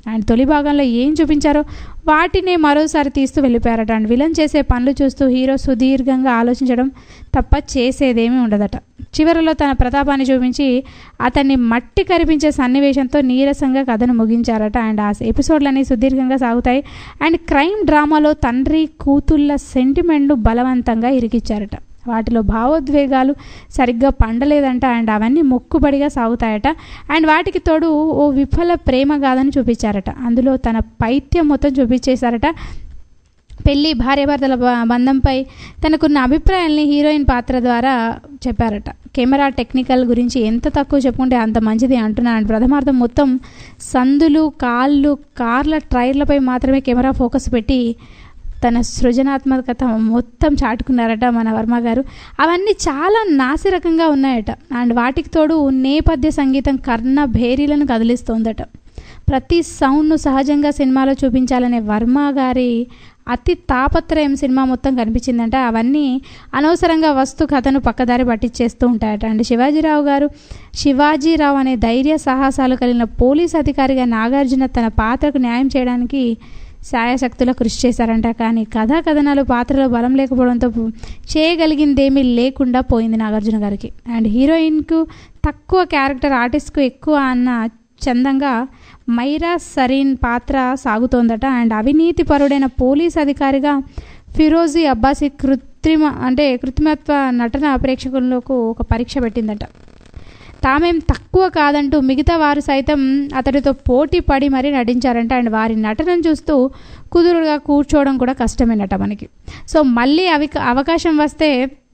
అండ్ తొలి భాగంలో ఏం చూపించారో వాటినే మరోసారి తీస్తూ వెళ్ళిపోయారట అండ్ విలన్ చేసే పనులు చూస్తూ హీరో సుదీర్ఘంగా ఆలోచించడం తప్ప చేసేదేమీ ఉండదట చివరిలో తన ప్రతాపాన్ని చూపించి అతన్ని మట్టి కరిపించే సన్నివేశంతో నీరసంగా కథను ముగించారట అండ్ ఆ ఎపిసోడ్లన్నీ సుదీర్ఘంగా సాగుతాయి అండ్ క్రైమ్ డ్రామాలో తండ్రి కూతుళ్ళ సెంటిమెంట్ను బలవంతంగా ఇరికిచ్చారట వాటిలో భావోద్వేగాలు సరిగ్గా పండలేదంట అండ్ అవన్నీ మొక్కుబడిగా సాగుతాయట అండ్ వాటికి తోడు ఓ విఫల ప్రేమ గాథను చూపించారట అందులో తన పైత్యం మొత్తం చూపించేశారట పెళ్ళి భార్యాభర్తల బ- బంధంపై తనకున్న అభిప్రాయాల్ని హీరోయిన్ పాత్ర ద్వారా చెప్పారట కెమెరా టెక్నికల్ గురించి ఎంత తక్కువ చెప్పుకుంటే అంత మంచిది అంటున్నాను అండ్ ప్రథమార్థం మొత్తం సందులు కాళ్ళు కార్ల టైర్లపై మాత్రమే కెమెరా ఫోకస్ పెట్టి తన సృజనాత్మకత మొత్తం చాటుకున్నారట మన వర్మ గారు అవన్నీ చాలా నాసిరకంగా ఉన్నాయట అండ్ వాటికి తోడు నేపథ్య సంగీతం కర్ణ భేరీలను కదిలిస్తోందట ప్రతి సౌండ్ను సహజంగా సినిమాలో చూపించాలనే వర్మ గారి అతి తాపత్రయం సినిమా మొత్తం కనిపించిందంట అవన్నీ అనవసరంగా వస్తు కథను పక్కదారి పట్టించేస్తూ ఉంటాయట అండ్ శివాజీరావు గారు శివాజీరావు అనే ధైర్య సాహసాలు కలిగిన పోలీస్ అధికారిగా నాగార్జున తన పాత్రకు న్యాయం చేయడానికి శాయశక్తుల కృషి చేశారంట కానీ కథా కథనాలు పాత్రలో బలం లేకపోవడంతో పు- చేయగలిగిందేమీ లేకుండా పోయింది నాగార్జున గారికి అండ్ హీరోయిన్కు తక్కువ క్యారెక్టర్ ఆర్టిస్ట్కు ఎక్కువ అన్న చందంగా మైరా సరీన్ పాత్ర సాగుతోందట అండ్ అవినీతి పరుడైన పోలీస్ అధికారిగా ఫిరోజీ అబ్బాసి కృత్రిమ అంటే కృత్రిమత్వ నటన ప్రేక్షకులకు ఒక పరీక్ష పెట్టిందట తామేం తక్కువ కాదంటూ మిగతా వారు సైతం అతడితో పోటీ పడి మరీ నటించారంట అండ్ వారి నటనను చూస్తూ కుదురుగా కూర్చోవడం కూడా కష్టమేనట మనకి సో మళ్ళీ అవి అవకాశం వస్తే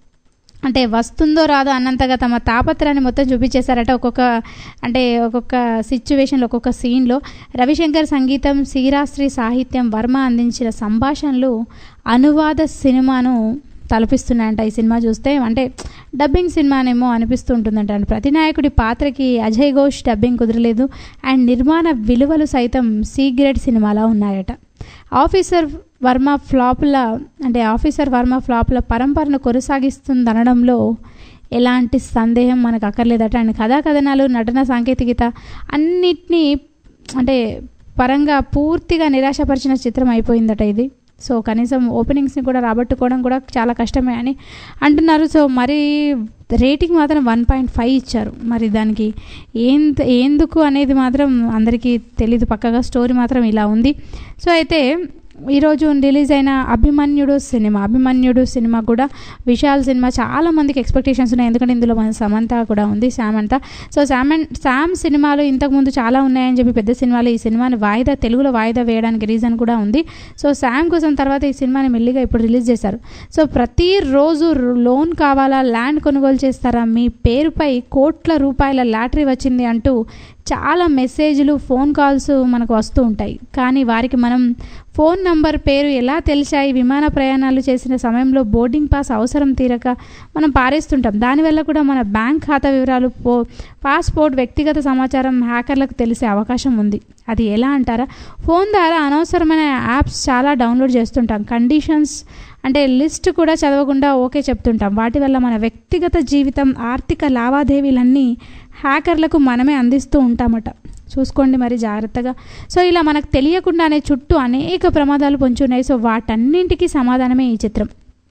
అంటే వస్తుందో రాదో అన్నంతగా తమ తాపత్రాన్ని మొత్తం చూపించేశారట ఒక్కొక్క అంటే ఒక్కొక్క సిచ్యువేషన్లో ఒక్కొక్క సీన్లో రవిశంకర్ సంగీతం శ్రీరాశ్రీ సాహిత్యం వర్మ అందించిన సంభాషణలు అనువాద సినిమాను తలపిస్తున్నాయంట ఈ సినిమా చూస్తే అంటే డబ్బింగ్ సినిమానేమో అనిపిస్తూ ఉంటుందంట అండ్ ప్రతినాయకుడి పాత్రకి అజయ్ ఘోష్ డబ్బింగ్ కుదరలేదు అండ్ నిర్మాణ విలువలు సైతం సి గ్రేడ్ సినిమాలా ఉన్నాయట ఆఫీసర్ వర్మ ఫ్లాపుల అంటే ఆఫీసర్ వర్మ ఫ్లాపుల పరంపరను కొనసాగిస్తుందనడంలో ఎలాంటి సందేహం మనకు అక్కర్లేదట అండ్ కథా కథనాలు నటన సాంకేతికత అన్నిటినీ అంటే పరంగా పూర్తిగా నిరాశపరిచిన చిత్రం అయిపోయిందట ఇది సో కనీసం ఓపెనింగ్స్ని కూడా రాబట్టుకోవడం కూడా చాలా కష్టమే అని అంటున్నారు సో మరి రేటింగ్ మాత్రం వన్ పాయింట్ ఫైవ్ ఇచ్చారు మరి దానికి ఏం ఎందుకు అనేది మాత్రం అందరికీ తెలీదు పక్కగా స్టోరీ మాత్రం ఇలా ఉంది సో అయితే ఈరోజు రిలీజ్ అయిన అభిమన్యుడు సినిమా అభిమన్యుడు సినిమా కూడా విశాల్ సినిమా చాలా మందికి ఎక్స్పెక్టేషన్స్ ఉన్నాయి ఎందుకంటే ఇందులో మన సమంత కూడా ఉంది శామ్ అంతా సో శామ్ అండ్ శామ్ సినిమాలు ఇంతకుముందు చాలా ఉన్నాయని చెప్పి పెద్ద సినిమాలు ఈ సినిమాని వాయిదా తెలుగులో వాయిదా వేయడానికి రీజన్ కూడా ఉంది సో శామ్ కోసం తర్వాత ఈ సినిమాని మెల్లిగా ఇప్పుడు రిలీజ్ చేశారు సో ప్రతిరోజు లోన్ కావాలా ల్యాండ్ కొనుగోలు చేస్తారా మీ పేరుపై కోట్ల రూపాయల లాటరీ వచ్చింది అంటూ చాలా మెసేజ్లు ఫోన్ కాల్స్ మనకు వస్తూ ఉంటాయి కానీ వారికి మనం ఫోన్ నంబర్ పేరు ఎలా తెలిసాయి విమాన ప్రయాణాలు చేసిన సమయంలో బోర్డింగ్ పాస్ అవసరం తీరక మనం పారేస్తుంటాం దానివల్ల కూడా మన బ్యాంక్ ఖాతా వివరాలు పో పాస్పోర్ట్ వ్యక్తిగత సమాచారం హ్యాకర్లకు తెలిసే అవకాశం ఉంది అది ఎలా అంటారా ఫోన్ ద్వారా అనవసరమైన యాప్స్ చాలా డౌన్లోడ్ చేస్తుంటాం కండిషన్స్ అంటే లిస్ట్ కూడా చదవకుండా ఓకే చెప్తుంటాం వాటి వల్ల మన వ్యక్తిగత జీవితం ఆర్థిక లావాదేవీలన్నీ హ్యాకర్లకు మనమే అందిస్తూ ఉంటామట చూసుకోండి మరి జాగ్రత్తగా సో ఇలా మనకు తెలియకుండానే చుట్టూ అనేక ప్రమాదాలు పొంచి ఉన్నాయి సో వాటన్నింటికి సమాధానమే ఈ చిత్రం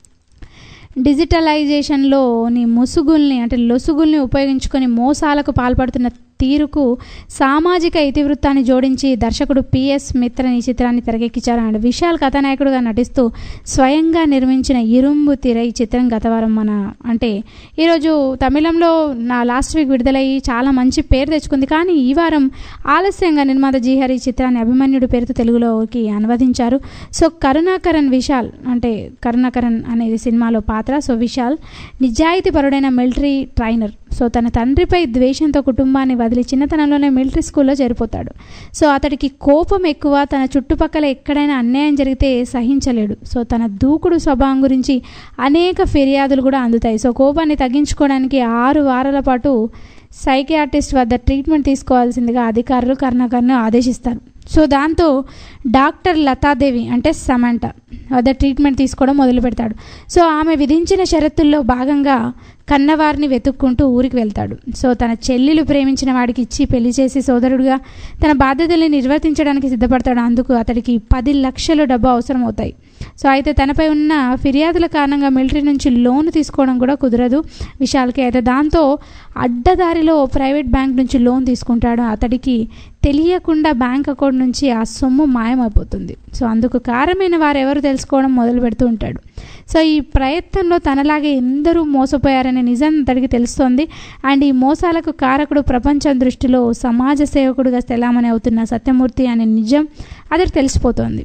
డిజిటలైజేషన్లోని ముసుగుల్ని అంటే లొసుగుల్ని ఉపయోగించుకొని మోసాలకు పాల్పడుతున్న తీరుకు సామాజిక ఇతివృత్తాన్ని జోడించి దర్శకుడు పిఎస్ మిత్రన్ ఈ చిత్రాన్ని తెరకెక్కించారు అండ్ విశాల్ కథానాయకుడుగా నటిస్తూ స్వయంగా నిర్మించిన ఇరుంబు తీర ఈ చిత్రం గతవారం మన అంటే ఈరోజు తమిళంలో నా లాస్ట్ వీక్ విడుదలయ్యి చాలా మంచి పేరు తెచ్చుకుంది కానీ ఈ వారం ఆలస్యంగా నిర్మాత జీహరి ఈ చిత్రాన్ని అభిమన్యుడు పేరుతో తెలుగులోకి అనువదించారు సో కరుణాకరన్ విశాల్ అంటే కరుణాకరన్ అనేది సినిమాలో పాత్ర సో విశాల్ నిజాయితీ పరుడైన మిలిటరీ ట్రైనర్ సో తన తండ్రిపై ద్వేషంతో కుటుంబాన్ని వదిలి చిన్నతనంలోనే మిలిటరీ స్కూల్లో చేరిపోతాడు సో అతడికి కోపం ఎక్కువ తన చుట్టుపక్కల ఎక్కడైనా అన్యాయం జరిగితే సహించలేడు సో తన దూకుడు స్వభావం గురించి అనేక ఫిర్యాదులు కూడా అందుతాయి సో కోపాన్ని తగ్గించుకోవడానికి ఆరు వారాల పాటు సైకియాట్రిస్ట్ వద్ద ట్రీట్మెంట్ తీసుకోవాల్సిందిగా అధికారులు కర్ణాకర్ను ఆదేశిస్తారు సో దాంతో డాక్టర్ లతాదేవి అంటే సమంట వద్ద ట్రీట్మెంట్ తీసుకోవడం మొదలు పెడతాడు సో ఆమె విధించిన షరతుల్లో భాగంగా కన్నవారిని వెతుక్కుంటూ ఊరికి వెళ్తాడు సో తన చెల్లెలు ప్రేమించిన వాడికి ఇచ్చి పెళ్లి చేసి సోదరుడుగా తన బాధ్యతల్ని నిర్వర్తించడానికి సిద్ధపడతాడు అందుకు అతడికి పది లక్షల డబ్బు అవసరం అవుతాయి సో అయితే తనపై ఉన్న ఫిర్యాదుల కారణంగా మిలిటరీ నుంచి లోన్ తీసుకోవడం కూడా కుదరదు విశాల్కి అయితే దాంతో అడ్డదారిలో ప్రైవేట్ బ్యాంక్ నుంచి లోన్ తీసుకుంటాడు అతడికి తెలియకుండా బ్యాంక్ అకౌంట్ నుంచి ఆ సొమ్ము మాయమైపోతుంది సో అందుకు కారణమైన వారు ఎవరు తెలుసుకోవడం మొదలు పెడుతూ ఉంటాడు సో ఈ ప్రయత్నంలో తనలాగే ఎందరూ మోసపోయారనే నిజం అతడికి తెలుస్తోంది అండ్ ఈ మోసాలకు కారకుడు ప్రపంచం దృష్టిలో సమాజ సేవకుడుగా స్థలామని అవుతున్న సత్యమూర్తి అనే నిజం అతడికి తెలిసిపోతోంది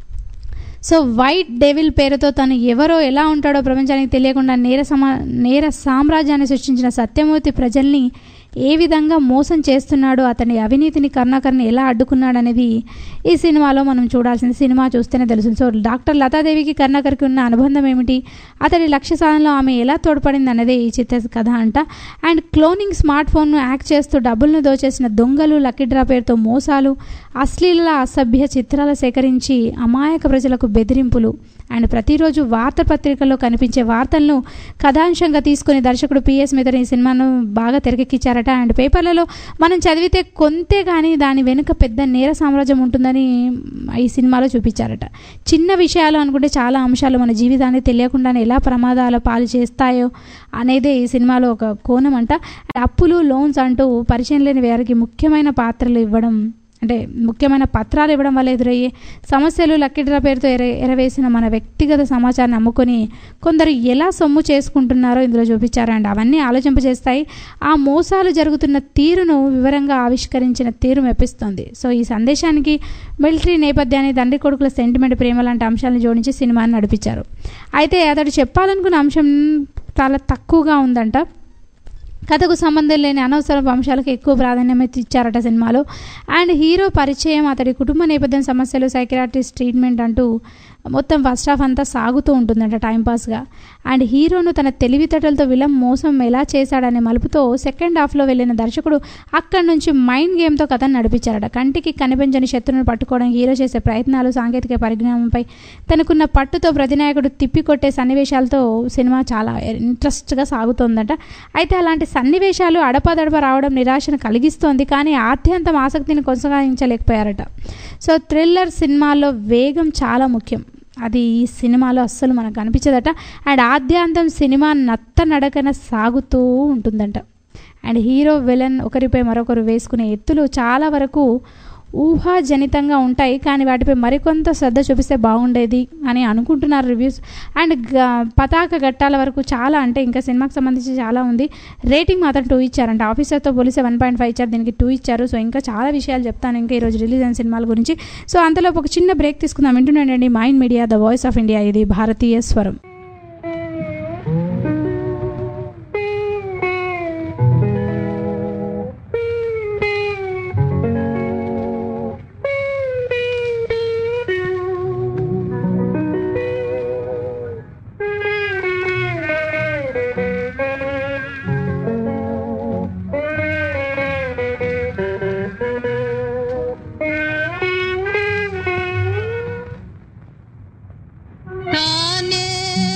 సో వైట్ డెవిల్ పేరుతో తను ఎవరో ఎలా ఉంటాడో ప్రపంచానికి తెలియకుండా నేర సమా నేర సామ్రాజ్యాన్ని సృష్టించిన సత్యమూర్తి ప్రజల్ని ఏ విధంగా మోసం చేస్తున్నాడో అతని అవినీతిని కరుణాకర్ని ఎలా అడ్డుకున్నాడనేది ఈ సినిమాలో మనం చూడాల్సింది సినిమా చూస్తేనే తెలుస్తుంది సో డాక్టర్ లతాదేవికి కరుణాకర్కి ఉన్న అనుబంధం ఏమిటి అతడి లక్ష్య సాధనలో ఆమె ఎలా తోడ్పడింది అన్నదే ఈ చిత్ర కథ అంట అండ్ క్లోనింగ్ స్మార్ట్ ఫోన్ను యాక్ట్ చేస్తూ డబ్బులను దోచేసిన దొంగలు లక్కీ డ్రా పేరుతో మోసాలు అశ్లీల అసభ్య చిత్రాలు సేకరించి అమాయక ప్రజలకు బెదిరింపులు అండ్ ప్రతిరోజు వార్తాపత్రికల్లో కనిపించే వార్తలను కథాంశంగా తీసుకుని దర్శకుడు పిఎస్ మిత్ర ఈ సినిమాను బాగా తెరకెక్కించారట అండ్ పేపర్లలో మనం చదివితే కొంతే కానీ దాని వెనుక పెద్ద నేర సామ్రాజ్యం ఉంటుందని ఈ సినిమాలో చూపించారట చిన్న విషయాలు అనుకుంటే చాలా అంశాలు మన జీవితాన్ని తెలియకుండానే ఎలా ప్రమాదాల పాలు చేస్తాయో అనేదే ఈ సినిమాలో ఒక కోణం అంట అప్పులు లోన్స్ అంటూ పరిచయం లేని వారికి ముఖ్యమైన పాత్రలు ఇవ్వడం అంటే ముఖ్యమైన పత్రాలు ఇవ్వడం వల్ల ఎదురయ్యే సమస్యలు లక్కీ డ్రా పేరుతో ఎర ఎరవేసిన మన వ్యక్తిగత సమాచారాన్ని అమ్ముకొని కొందరు ఎలా సొమ్ము చేసుకుంటున్నారో ఇందులో చూపించారు అండ్ అవన్నీ ఆలోచింపజేస్తాయి ఆ మోసాలు జరుగుతున్న తీరును వివరంగా ఆవిష్కరించిన తీరు మెప్పిస్తుంది సో ఈ సందేశానికి మిలిటరీ నేపథ్యాన్ని తండ్రి కొడుకుల సెంటిమెంట్ ప్రేమ లాంటి అంశాలను జోడించి సినిమాని నడిపించారు అయితే అతడు చెప్పాలనుకున్న అంశం చాలా తక్కువగా ఉందంట కథకు సంబంధం లేని అనవసరపు అంశాలకు ఎక్కువ ప్రాధాన్యం ఇచ్చారట సినిమాలో అండ్ హీరో పరిచయం అతడి కుటుంబ నేపథ్యం సమస్యలు సైకియాట్రిస్ట్ ట్రీట్మెంట్ అంటూ మొత్తం ఫస్ట్ హాఫ్ అంతా సాగుతూ ఉంటుందంట టైంపాస్గా అండ్ హీరోను తన తెలివితేటలతో విలం మోసం ఎలా చేశాడనే మలుపుతో సెకండ్ హాఫ్లో వెళ్ళిన దర్శకుడు అక్కడి నుంచి మైండ్ గేమ్తో కథను నడిపించారట కంటికి కనిపించని శత్రువును పట్టుకోవడానికి హీరో చేసే ప్రయత్నాలు సాంకేతిక పరిజ్ఞానంపై తనకున్న పట్టుతో ప్రతినాయకుడు తిప్పికొట్టే సన్నివేశాలతో సినిమా చాలా ఇంట్రెస్ట్గా సాగుతోందట అయితే అలాంటి సన్నివేశాలు అడపదడప రావడం నిరాశను కలిగిస్తోంది కానీ ఆద్యంతం ఆసక్తిని కొనసాగించలేకపోయారట సో థ్రిల్లర్ సినిమాల్లో వేగం చాలా ముఖ్యం అది ఈ సినిమాలో అస్సలు మనకు అనిపించదట అండ్ ఆద్యాంతం సినిమా నత్త నడకన సాగుతూ ఉంటుందంట అండ్ హీరో విలన్ ఒకరిపై మరొకరు వేసుకునే ఎత్తులు చాలా వరకు ఊహాజనితంగా ఉంటాయి కానీ వాటిపై మరికొంత శ్రద్ధ చూపిస్తే బాగుండేది అని అనుకుంటున్నారు రివ్యూస్ అండ్ పతాక ఘట్టాల వరకు చాలా అంటే ఇంకా సినిమాకి సంబంధించి చాలా ఉంది రేటింగ్ మాత్రం టూ ఇచ్చారంట ఆఫీసర్తో పోలిస్తే వన్ పాయింట్ ఫైవ్ ఇచ్చారు దీనికి టూ ఇచ్చారు సో ఇంకా చాలా విషయాలు చెప్తాను ఇంకా ఈరోజు రిలీజ్ అయిన సినిమాల గురించి సో అంతలో ఒక చిన్న బ్రేక్ తీసుకుందాం వింటున్నానండి mind media the voice of India ఇది భారతీయ స్వరం తానే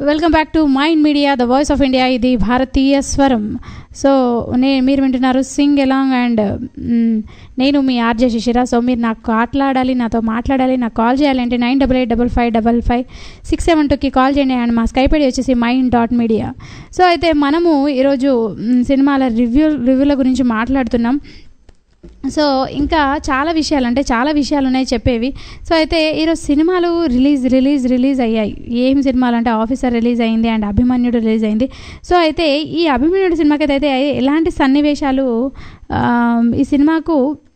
welcome back to mind media the voice of India ఇది భారతీయ స్వరం సో నే మీరు వింటున్నారు సింగ్ ఎలాంగ్ అండ్ నేను మీ ఆర్జే శిశిర సో మీరు నాకు మాట్లాడాలి నాతో మాట్లాడాలి నాకు కాల్ చేయాలంటే nine double eight double five double five six seven టూకి కాల్ చేయండి అండ్ మా స్కైప్ ఐడి వచ్చేసి మైండ్ డాట్ మీడియా సో అయితే మనము ఈరోజు మ్, సినిమాల రివ్యూ రివ్యూల గురించి మాట్లాడుతున్నాం సో ఇంకా చాలా విషయాలు అంటే చాలా విషయాలు ఉన్నాయి చెప్పేవి సో అయితే ఈరోజు సినిమాలు రిలీజ్ రిలీజ్ రిలీజ్ అయ్యాయి ఏం సినిమాలు అంటే ఆఫీసర్ రిలీజ్ అయింది అండ్ అభిమన్యుడు రిలీజ్ అయింది సో అయితే ఈ అభిమన్యుడు సినిమాకి అయితే ఎలాంటి సన్నివేశాలు ఆ, ఈ సినిమాకు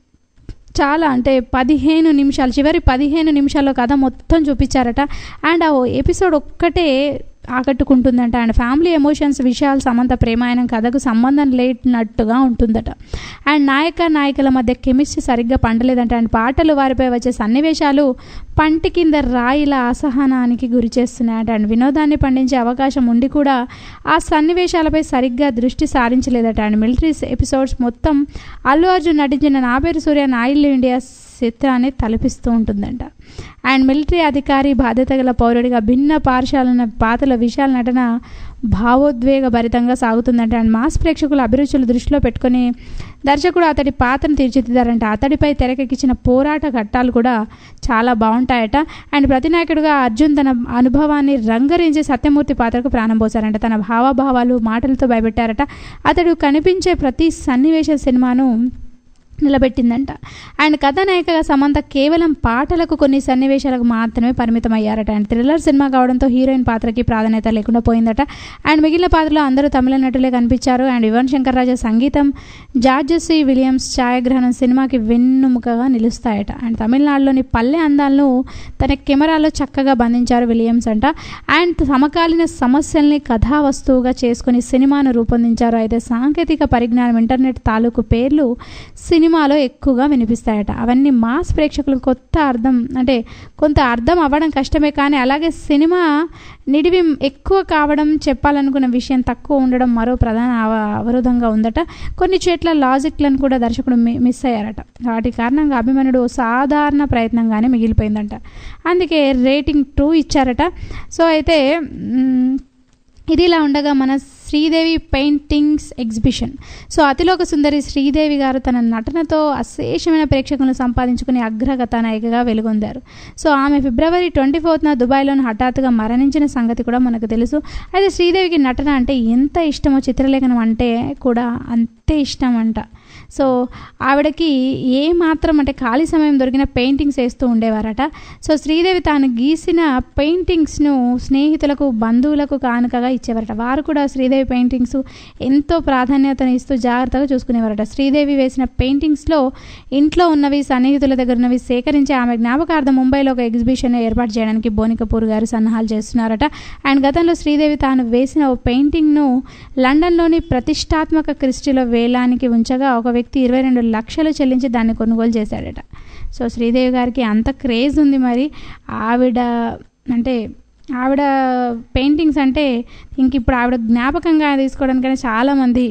చాలా అంటే పదిహేను నిమిషాలు చివరి పదిహేను నిమిషాల్లో కథ మొత్తం చూపించారట అండ్ ఆ ఎపిసోడ్ ఒక్కటే ఆకట్టుకుంటుందంట అండ్ ఫ్యామిలీ ఎమోషన్స్ విషయాలు సమంత ప్రేమాయణం కథకు సంబంధం లేనట్టుగా ఉంటుందట అండ్ నాయక నాయకుల మధ్య కెమిస్ట్రీ సరిగ్గా పండలేదంట అండ్ పాటలు వారిపై వచ్చే సన్నివేశాలు పంటి కింద రాయిల అసహనానికి గురి చేస్తున్నాయట అండ్ వినోదాన్ని పండించే అవకాశం ఉండి కూడా ఆ సన్నివేశాలపై సరిగ్గా దృష్టి సారించలేదట అండ్ మిలిటరీ ఎపిసోడ్స్ మొత్తం అల్లు అర్జున్ నటించిన నా పేరు సూర్య నా ఇల్లు ఇండియా చిత్రాన్ని తలపిస్తూ ఉంటుందంట అండ్ మిలిటరీ అధికారి బాధ్యత గల పౌరుడిగా భిన్న పార్శాలన్న పాతల విశాల నటన భావోద్వేగ భరితంగా సాగుతుందంట అండ్ మాస్ ప్రేక్షకుల అభిరుచులు దృష్టిలో పెట్టుకొని దర్శకుడు అతడి పాత్రను తీర్చిదిద్దారంట అతడిపై తెరకెక్కించిన పోరాట ఘట్టాలు కూడా చాలా బాగుంటాయట అండ్ ప్రతినాయకుడిగా అర్జున్ తన అనుభవాన్ని రంగరించి సత్యమూర్తి పాత్రకు ప్రాణం పోశారంట తన హావభావాలు మాటలతో భయపెట్టారట అతడు కనిపించే ప్రతి సన్నివేశ సినిమాను నిలబెట్టిందంట అండ్ కథానాయికగా సమంత కేవలం పాటలకు కొన్ని సన్నివేశాలకు మాత్రమే పరిమితం అయ్యారట అండ్ థ్రిల్లర్ సినిమా కావడంతో హీరోయిన్ పాత్రకి ప్రాధాన్యత లేకుండా పోయిందట అండ్ మిగిలిన పాత్రలో అందరూ తమిళ నటులే కనిపించారు అండ్ యువన్ శంకర్ రాజా సంగీతం జార్జెస్సీ విలియమ్స్ ఛాయాగ్రహణం సినిమాకి వెన్నుముకగా నిలుస్తాయట అండ్ తమిళనాడులోని పల్లె అందాలను తన కెమెరాలో చక్కగా బంధించారు విలియమ్స్ అంట అండ్ సమకాలీన సమస్యల్ని కథా వస్తువుగా చేసుకుని సినిమాను రూపొందించారు అయితే సాంకేతిక పరిజ్ఞానం ఇంటర్నెట్ తాలూకు పేర్లు సినిమాలో ఎక్కువగా వినిపిస్తాయట అవన్నీ మాస్ ప్రేక్షకులకు కొత్త అర్థం అంటే కొంత అర్థం అవ్వడం కష్టమే కానీ అలాగే సినిమా నిడివి ఎక్కువ కావడం చెప్పాలనుకున్న విషయం తక్కువ ఉండడం మరో ప్రధాన అవ- అవరోధంగా ఉందట కొన్ని చోట్ల లాజిక్లను కూడా దర్శకుడు మి- మిస్ అయ్యారట వాటి కారణంగా అభిమన్యుడు ఓ సాధారణ ప్రయత్నంగానే మిగిలిపోయిందంట అందుకే రేటింగ్ టూ ఇచ్చారట సో అయితే మ్, ఇది ఇలా ఉండగా మన శ్రీదేవి పెయింటింగ్స్ ఎగ్జిబిషన్ సో అతిలోక సుందరి శ్రీదేవి గారు తన నటనతో అశేషమైన ప్రేక్షకులను సంపాదించుకుని అగ్రగత నాయికగా వెలుగొందారు సో ఆమె ఫిబ్రవరి ట్వంటీ ఫోర్త్న దుబాయ్లోని హఠాత్తుగా మరణించిన సంగతి కూడా మనకు తెలుసు అయితే శ్రీదేవికి నటన అంటే ఎంత ఇష్టమో చిత్రలేఖనం అంటే కూడా అంతే ఇష్టం అంట సో ఆవిడకి ఏ మాత్రం అంటే ఖాళీ సమయం దొరికిన పెయింటింగ్స్ వేస్తూ ఉండేవారట సో శ్రీదేవి తాను గీసిన పెయింటింగ్స్ను స్నేహితులకు బంధువులకు కానుకగా ఇచ్చేవారట వారు కూడా శ్రీదేవి పెయింటింగ్స్ ఎంతో ప్రాధాన్యతను ఇస్తూ జాగ్రత్తగా చూసుకునేవారట శ్రీదేవి వేసిన పెయింటింగ్స్లో ఇంట్లో ఉన్నవి సన్నిహితుల దగ్గర ఉన్నవి సేకరించి ఆమె జ్ఞాపకార్థం ముంబైలో ఒక ఎగ్జిబిషన్ ఏర్పాటు చేయడానికి బోని కపూర్ గారు సన్నాహాలు చేస్తున్నారట అండ్ గతంలో శ్రీదేవి తాను వేసిన ఓ పెయింటింగ్ను లండన్లోని ప్రతిష్టాత్మక క్రిస్టిలో వేలానికి ఉంచగా ఒక వ్యక్తి ఇరవై రెండు లక్షలు చెల్లించి దాన్ని కొనుగోలు చేశాడట సో శ్రీదేవి గారికి అంత క్రేజ్ ఉంది మరి ఆవిడ అంటే ఆవిడ పెయింటింగ్స్ అంటే ఇంక ఇప్పుడు ఆవిడ జ్ఞాపకంగా తీసుకోవడానికైనా చాలామంది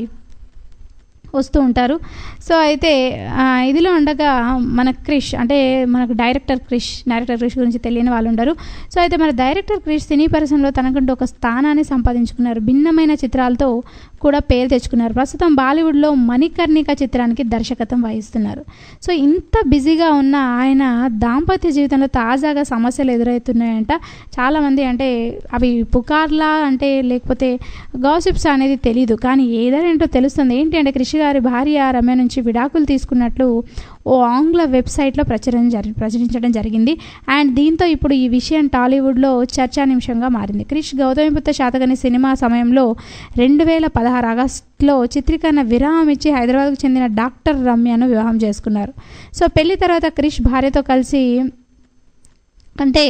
వస్తూ ఉంటారు సో అయితే ఆ, ఇదిలో ఉండగా మన క్రిష్ అంటే మనకు డైరెక్టర్ క్రిష్ డైరెక్టర్ క్రిష్ గురించి తెలియని వాళ్ళు ఉండరు సో అయితే మన డైరెక్టర్ క్రిష్ సినీ పరిశ్రమలో తనకంటూ ఒక స్థానాన్ని సంపాదించుకున్నారు భిన్నమైన చిత్రాలతో కూడా పేరు తెచ్చుకున్నారు ప్రస్తుతం బాలీవుడ్లో మణికర్ణిక చిత్రానికి దర్శకత్వం వహిస్తున్నారు సో ఇంత బిజీగా ఉన్న ఆయన దాంపత్య జీవితంలో తాజాగా సమస్యలు ఎదురవుతున్నాయంట చాలామంది అంటే అవి పుకార్లా అంటే లేకపోతే గాసిప్స్ అనేది తెలీదు కానీ ఏదైనా తెలుస్తుంది ఏంటి అంటే కృషి గారి భార్య రమ్య నుంచి విడాకులు తీసుకున్నట్లు ఓ ఆంగ్ల వెబ్సైట్లో ప్రచురణ జరి ప్రచురించడం జరిగింది అండ్ దీంతో ఇప్పుడు ఈ విషయం టాలీవుడ్లో చర్చానింశంగా మారింది క్రిష్ గౌతమిపుత్ర శాతకర్ణి సినిమా సమయంలో రెండు వేల పదహారు ఆగస్టులో చిత్రీకరణ విరామం ఇచ్చి హైదరాబాద్కు చెందిన డాక్టర్ రమ్యను వివాహం చేసుకున్నారు సో పెళ్లి తర్వాత క్రిష్ భార్యతో కలిసి అంటే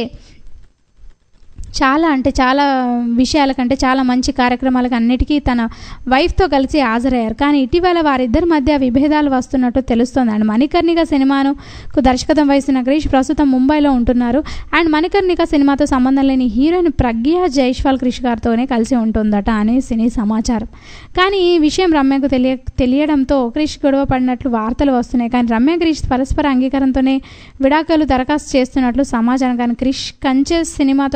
చాలా అంటే చాలా విషయాల కంటే చాలా మంచి కార్యక్రమాలకు అన్నిటికీ తన వైఫ్తో కలిసి హాజరయ్యారు కానీ ఇటీవల వారిద్దరి మధ్య విభేదాలు వస్తున్నట్టు తెలుస్తోంది అండ్ మణికర్ణిక సినిమాను కు దర్శకత్వం వహిస్తున్న క్రిష్ ప్రస్తుతం ముంబైలో ఉంటున్నారు అండ్ మణికర్ణిక సినిమాతో సంబంధం లేని హీరోయిన్ ప్రజ్ఞ జైష్వాల్ క్రిష్ గారితోనే కలిసి ఉంటుందట అని సినీ సమాచారం కానీ ఈ విషయం రమ్యకు తెలియ తెలియడంతో క్రిష్ గొడవ పడినట్లు వార్తలు వస్తున్నాయి కానీ రమ్య క్రిష్ పరస్పర అంగీకారంతోనే విడాకులు దరఖాస్తు చేస్తున్నట్లు సమాచారం కానీ క్రిష్ కంచెస్ సినిమాతో ప్రజ్ఞా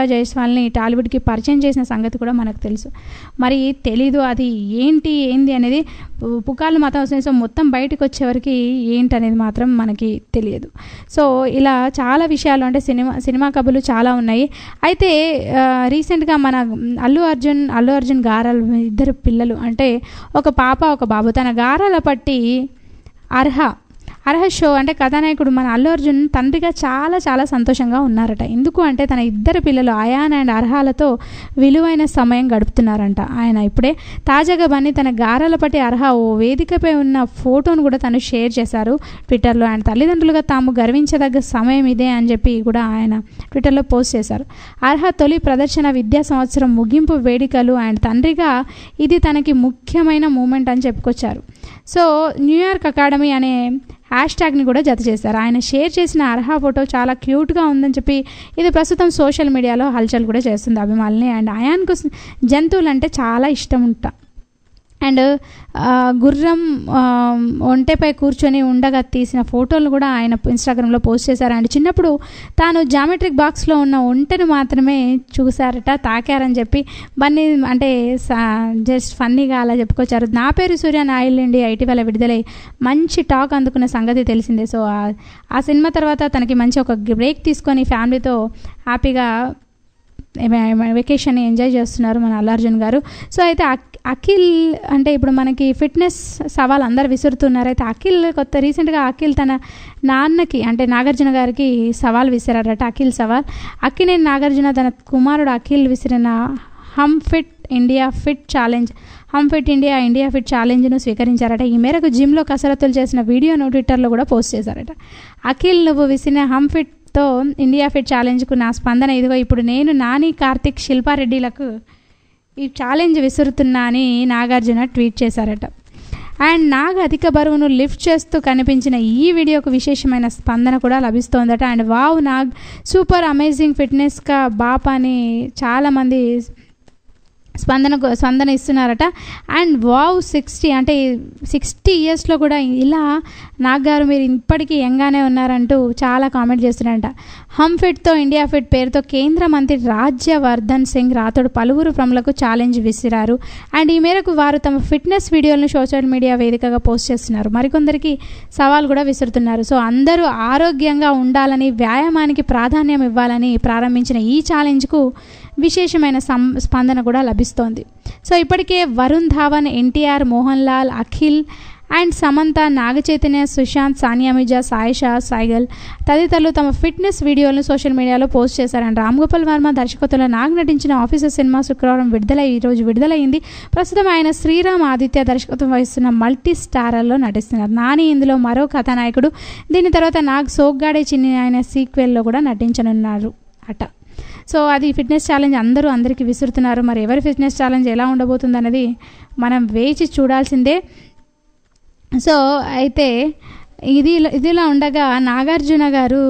జైస్వాల్ని టాలీవుడ్కి పరిచయం చేసిన సంగతి కూడా మనకు తెలుసు మరి తెలీదు అది ఏంటి ఏంది అనేది పు- పుకార్లు మాత్రం వస్తున్నాయి సో మొత్తం బయటకు వచ్చేవరకు ఏంటి అనేది మాత్రం మనకి తెలియదు సో ఇలా చాలా విషయాలు అంటే సినిమా సినిమా కబుర్లు చాలా ఉన్నాయి అయితే ఆ, రీసెంట్గా మన అల్లు అర్జున్ అల్లు అర్జున్ గారాలు ఇద్దరు పిల్లలు అంటే ఒక పాప ఒక బాబు తన గారాల పట్టి అర్హ అర్హ షో అంటే కథానాయకుడు మన అల్లు అర్జున్ తండ్రిగా చాలా చాలా సంతోషంగా ఉన్నారట ఎందుకు అంటే తన ఇద్దరు పిల్లలు అయాన్ అండ్ అర్హాలతో విలువైన సమయం గడుపుతున్నారంట ఆయన ఇప్పుడే తాజాగా బన్నీ తన గారాల పట్టి అర్హ ఓ వేదికపై ఉన్న ఫోటోను కూడా తను షేర్ చేశారు ట్విట్టర్లో ఆయన తల్లిదండ్రులుగా తాము గర్వించదగ్గ సమయం ఇదే అని చెప్పి కూడా ఆయన ట్విట్టర్లో పోస్ట్ చేశారు అర్హ తొలి ప్రదర్శన విద్యా సంవత్సరం ముగింపు వేడుకలు ఆయన తండ్రిగా ఇది తనకి ముఖ్యమైన మూమెంట్ అని చెప్పుకొచ్చారు సో న్యూయార్క్ అకాడమీ అనే హ్యాష్ ట్యాగ్ని కూడా జత చేశారు ఆయన షేర్ చేసిన అర్హా ఫోటో చాలా క్యూట్గా ఉందని చెప్పి ఇది ప్రస్తుతం సోషల్ మీడియాలో హల్చల్ కూడా చేస్తుంది అభిమానుల్ని అండ్ అయాన్కు జంతువులు అంటే చాలా ఇష్టం ఉంటా అండ్ ఆ, గుర్రం ఆ, ఒంటెపై కూర్చొని ఉండగా తీసిన ఫోటోలు కూడా ఆయన ఇన్స్టాగ్రామ్లో పోస్ట్ చేశారు అండ్ చిన్నప్పుడు తాను జామెట్రిక్ బాక్స్లో ఉన్న ఒంటెను మాత్రమే చూశారట తాకారని చెప్పి బన్నీ అంటే జస్ట్ ఫన్నీగా అలా చెప్పుకొచ్చారు నా పేరు సూర్య నా ఇల్లండి ఇటీవల విడుదలై మంచి టాక్ అందుకున్న సంగతి తెలిసిందే సో ఆ- ఆ సినిమా తర్వాత తనకి మంచి ఒక బ్రేక్ తీసుకొని ఫ్యామిలీతో హ్యాపీగా వెకేషన్ ఎంజాయ్ చేస్తున్నారు మన అల్లార్జున్ గారు సో అయితే అక్- అఖిల్ అంటే ఇప్పుడు మనకి ఫిట్నెస్ సవాల్ అందరు విసురుతున్నారు అయితే అఖిల్ కొత్త రీసెంట్గా అఖిల్ తన నాన్నకి అంటే నాగార్జున గారికి సవాల్ విసిరారట అఖిల్ సవాల్ అక్కినేని నాగార్జున తన కుమారుడు అఖిల్ విసిరిన Hum fit India fit challenge Hum fit India India fit ఛాలెంజ్ను స్వీకరించారట ఈ మేరకు జిమ్లో కసరత్తులు చేసిన వీడియోను ట్విట్టర్లో కూడా పోస్ట్ చేశారట అఖిల్ నువ్వు విసిన హమ్ ఫిట్తో ఇండియా ఫిట్ ఛాలెంజ్కు నా స్పందన ఇదిగో ఇప్పుడు నేను నాని కార్తిక్ శిల్పారెడ్డిలకు ఈ ఛాలెంజ్ విసురుతున్నా అని నాగార్జున ట్వీట్ చేశారట అండ్ నాగ్ అధిక బరువును లిఫ్ట్ చేస్తూ కనిపించిన ఈ వీడియోకు విశేషమైన స్పందన కూడా లభిస్తోందట and wow Nag super amazing ఫిట్నెస్గా బాప్ అని చాలామంది స్పందన స్పందన ఇస్తున్నారట అండ్ వావ్ సిక్స్టీ అంటే సిక్స్టీ ఇయర్స్లో కూడా ఇలా నాగ్ గారు మీరు ఇప్పటికీ యంగానే ఉన్నారంటూ చాలా కామెంట్ చేస్తున్నారంట హమ్ ఫిట్తో ఇండియా ఫిట్ పేరుతో కేంద్ర మంత్రి రాజ్యవర్ధన్ సింగ్ రాథోడ్ పలువురు ప్రములకు ఛాలెంజ్ విసిరారు అండ్ ఈ మేరకు వారు తమ ఫిట్నెస్ వీడియోలను సోషల్ మీడియా వేదికగా పోస్ట్ చేస్తున్నారు మరికొందరికి సవాల్ కూడా విసురుతున్నారు సో అందరూ ఆరోగ్యంగా ఉండాలని వ్యాయామానికి ప్రాధాన్యం ఇవ్వాలని ప్రారంభించిన ఈ ఛాలెంజ్కు విశేషమైన సం స్పందన కూడా లభిస్తోంది సో ఇప్పటికే వరుణ్ ధావన్ ఎన్టీఆర్ మోహన్ లాల్ అఖిల్ అండ్ సమంత నాగచైతన్య సుశాంత్ సానియా మిర్జా సాయిషా సాయిగల్ తదితరులు తమ ఫిట్నెస్ వీడియోలను సోషల్ మీడియాలో పోస్ట్ చేశారు అండ్ రామ్ గోపాల్ వర్మ దర్శకత్వంలో నాగ్ నటించిన ఆఫీసర్ సినిమా శుక్రవారం విడుదల ఈ రోజు విడుదలైంది ప్రస్తుతం ఆయన శ్రీరామ్ ఆదిత్య దర్శకత్వం వహిస్తున్న మల్టీ స్టారర్లో నటిస్తున్నారు నాని ఇందులో మరో కథానాయకుడు దీని తర్వాత నాగ్ సోగ్గాడే చిన్ని ఆయన సీక్వెల్లో కూడా నటించనున్నారు అట సో అది ఫిట్నెస్ ఛాలెంజ్ అందరూ అందరికీ విసురుతున్నారు మరి ఎవరి ఫిట్నెస్ ఛాలెంజ్ ఎలా ఉండబోతుంది అనేది మనం వేచి చూడాల్సిందే సో అయితే ఇది ఇదిలా ఉండగా నాగార్జున గారు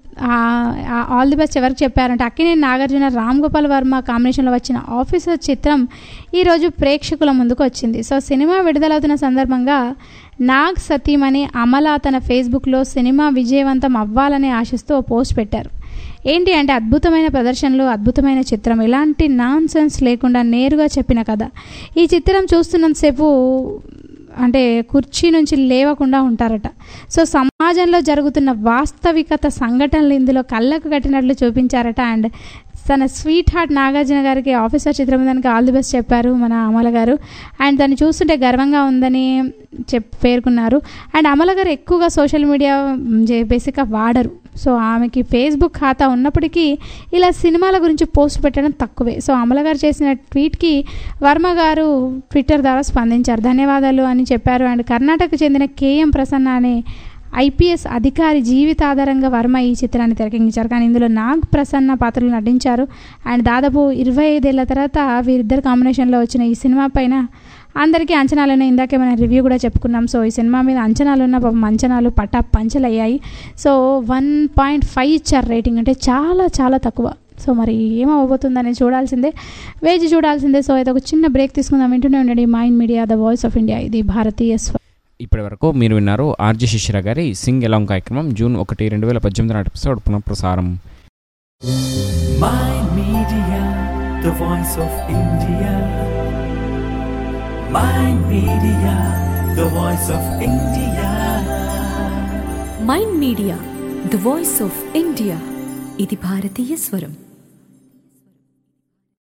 ఆల్ ది బెస్ట్ ఎవరికి చెప్పారంటే అక్కినేని నాగార్జున రామ్ గోపాల్ వర్మ కాంబినేషన్లో వచ్చిన ఆఫీసర్ చిత్రం ఈరోజు ప్రేక్షకుల ముందుకు వచ్చింది సో సినిమా విడుదలవుతున్న సందర్భంగా నాగ్ సతీమణి అమల తన ఫేస్బుక్లో సినిమా విజయవంతం అవ్వాలని ఆశిస్తూ ఓ పోస్ట్ పెట్టారు ఏంటి అంటే అద్భుతమైన ప్రదర్శనలు అద్భుతమైన చిత్రం ఎలాంటి నాన్ సెన్స్ లేకుండా నేరుగా చెప్పిన కథ ఈ చిత్రం చూస్తున్నంతసేపు అంటే కుర్చీ నుంచి లేవకుండా ఉంటారట సో సమాజంలో జరుగుతున్న వాస్తవికత సంఘటనలు ఇందులో కళ్ళకు కట్టినట్లు చూపించారట అండ్ తన స్వీట్ హార్ట్ నాగార్జున గారికి ఆఫీసర్ చిత్రం దానికి ఆల్ ది బెస్ట్ చెప్పారు మన అమల గారు అండ్ దాన్ని చూస్తుంటే గర్వంగా ఉందని చెప్ పేర్కొన్నారు అండ్ అమల గారు ఎక్కువగా సోషల్ మీడియా బేసిక్గా వాడరు సో ఆమెకి ఫేస్బుక్ ఖాతా ఉన్నప్పటికీ ఇలా సినిమాల గురించి పోస్ట్ పెట్టడం తక్కువే సో అమల గారు చేసిన ట్వీట్కి వర్మ గారు ట్విట్టర్ ద్వారా స్పందించారు ధన్యవాదాలు అని చెప్పారు అండ్ కర్ణాటకకు చెందిన కేఎం ప్రసన్న అనే ఐపీఎస్ అధికారి జీవితాధారంగా వర్మ ఈ చిత్రాన్ని తెరకెక్కించారు కానీ ఇందులో నాగ్ ప్రసన్న పాత్రలు నటించారు అండ్ దాదాపు ఇరవై ఐదేళ్ల తర్వాత వీరిద్దరు కాంబినేషన్లో వచ్చిన ఈ సినిమా పైన అందరికీ అంచనాలు ఉన్నాయి ఇందాకే మనం రివ్యూ కూడా చెప్పుకున్నాం సో ఈ సినిమా మీద అంచనాలు ఉన్న పాపం అంచనాలు పట్టా పంచలయ్యాయి సో వన్ పాయింట్ ఫైవ్ ఇచ్చారు రేటింగ్ అంటే చాలా చాలా తక్కువ సో మరి ఏమవబోతుందని చూడాల్సిందే వేచి చూడాల్సిందే సో అయితే ఒక చిన్న బ్రేక్ తీసుకుందాం వింటూనే ఉండండి mind media the voice of India ఇది భారతీయ స్వ ఇప్పటి వరకు మీరు విన్నారు ఆర్జే శిశిర గారి సింగ్ ఎలాంగ్ కార్యక్రమం జూన్ ఒకటి రెండు వేల పద్దెనిమిది నాటి ఎపిసోడ్ పునఃప్రసారం My Media, the voice of India. My Media, the voice of India. Mind media the voice of India ఇది భారతీయ స్వరం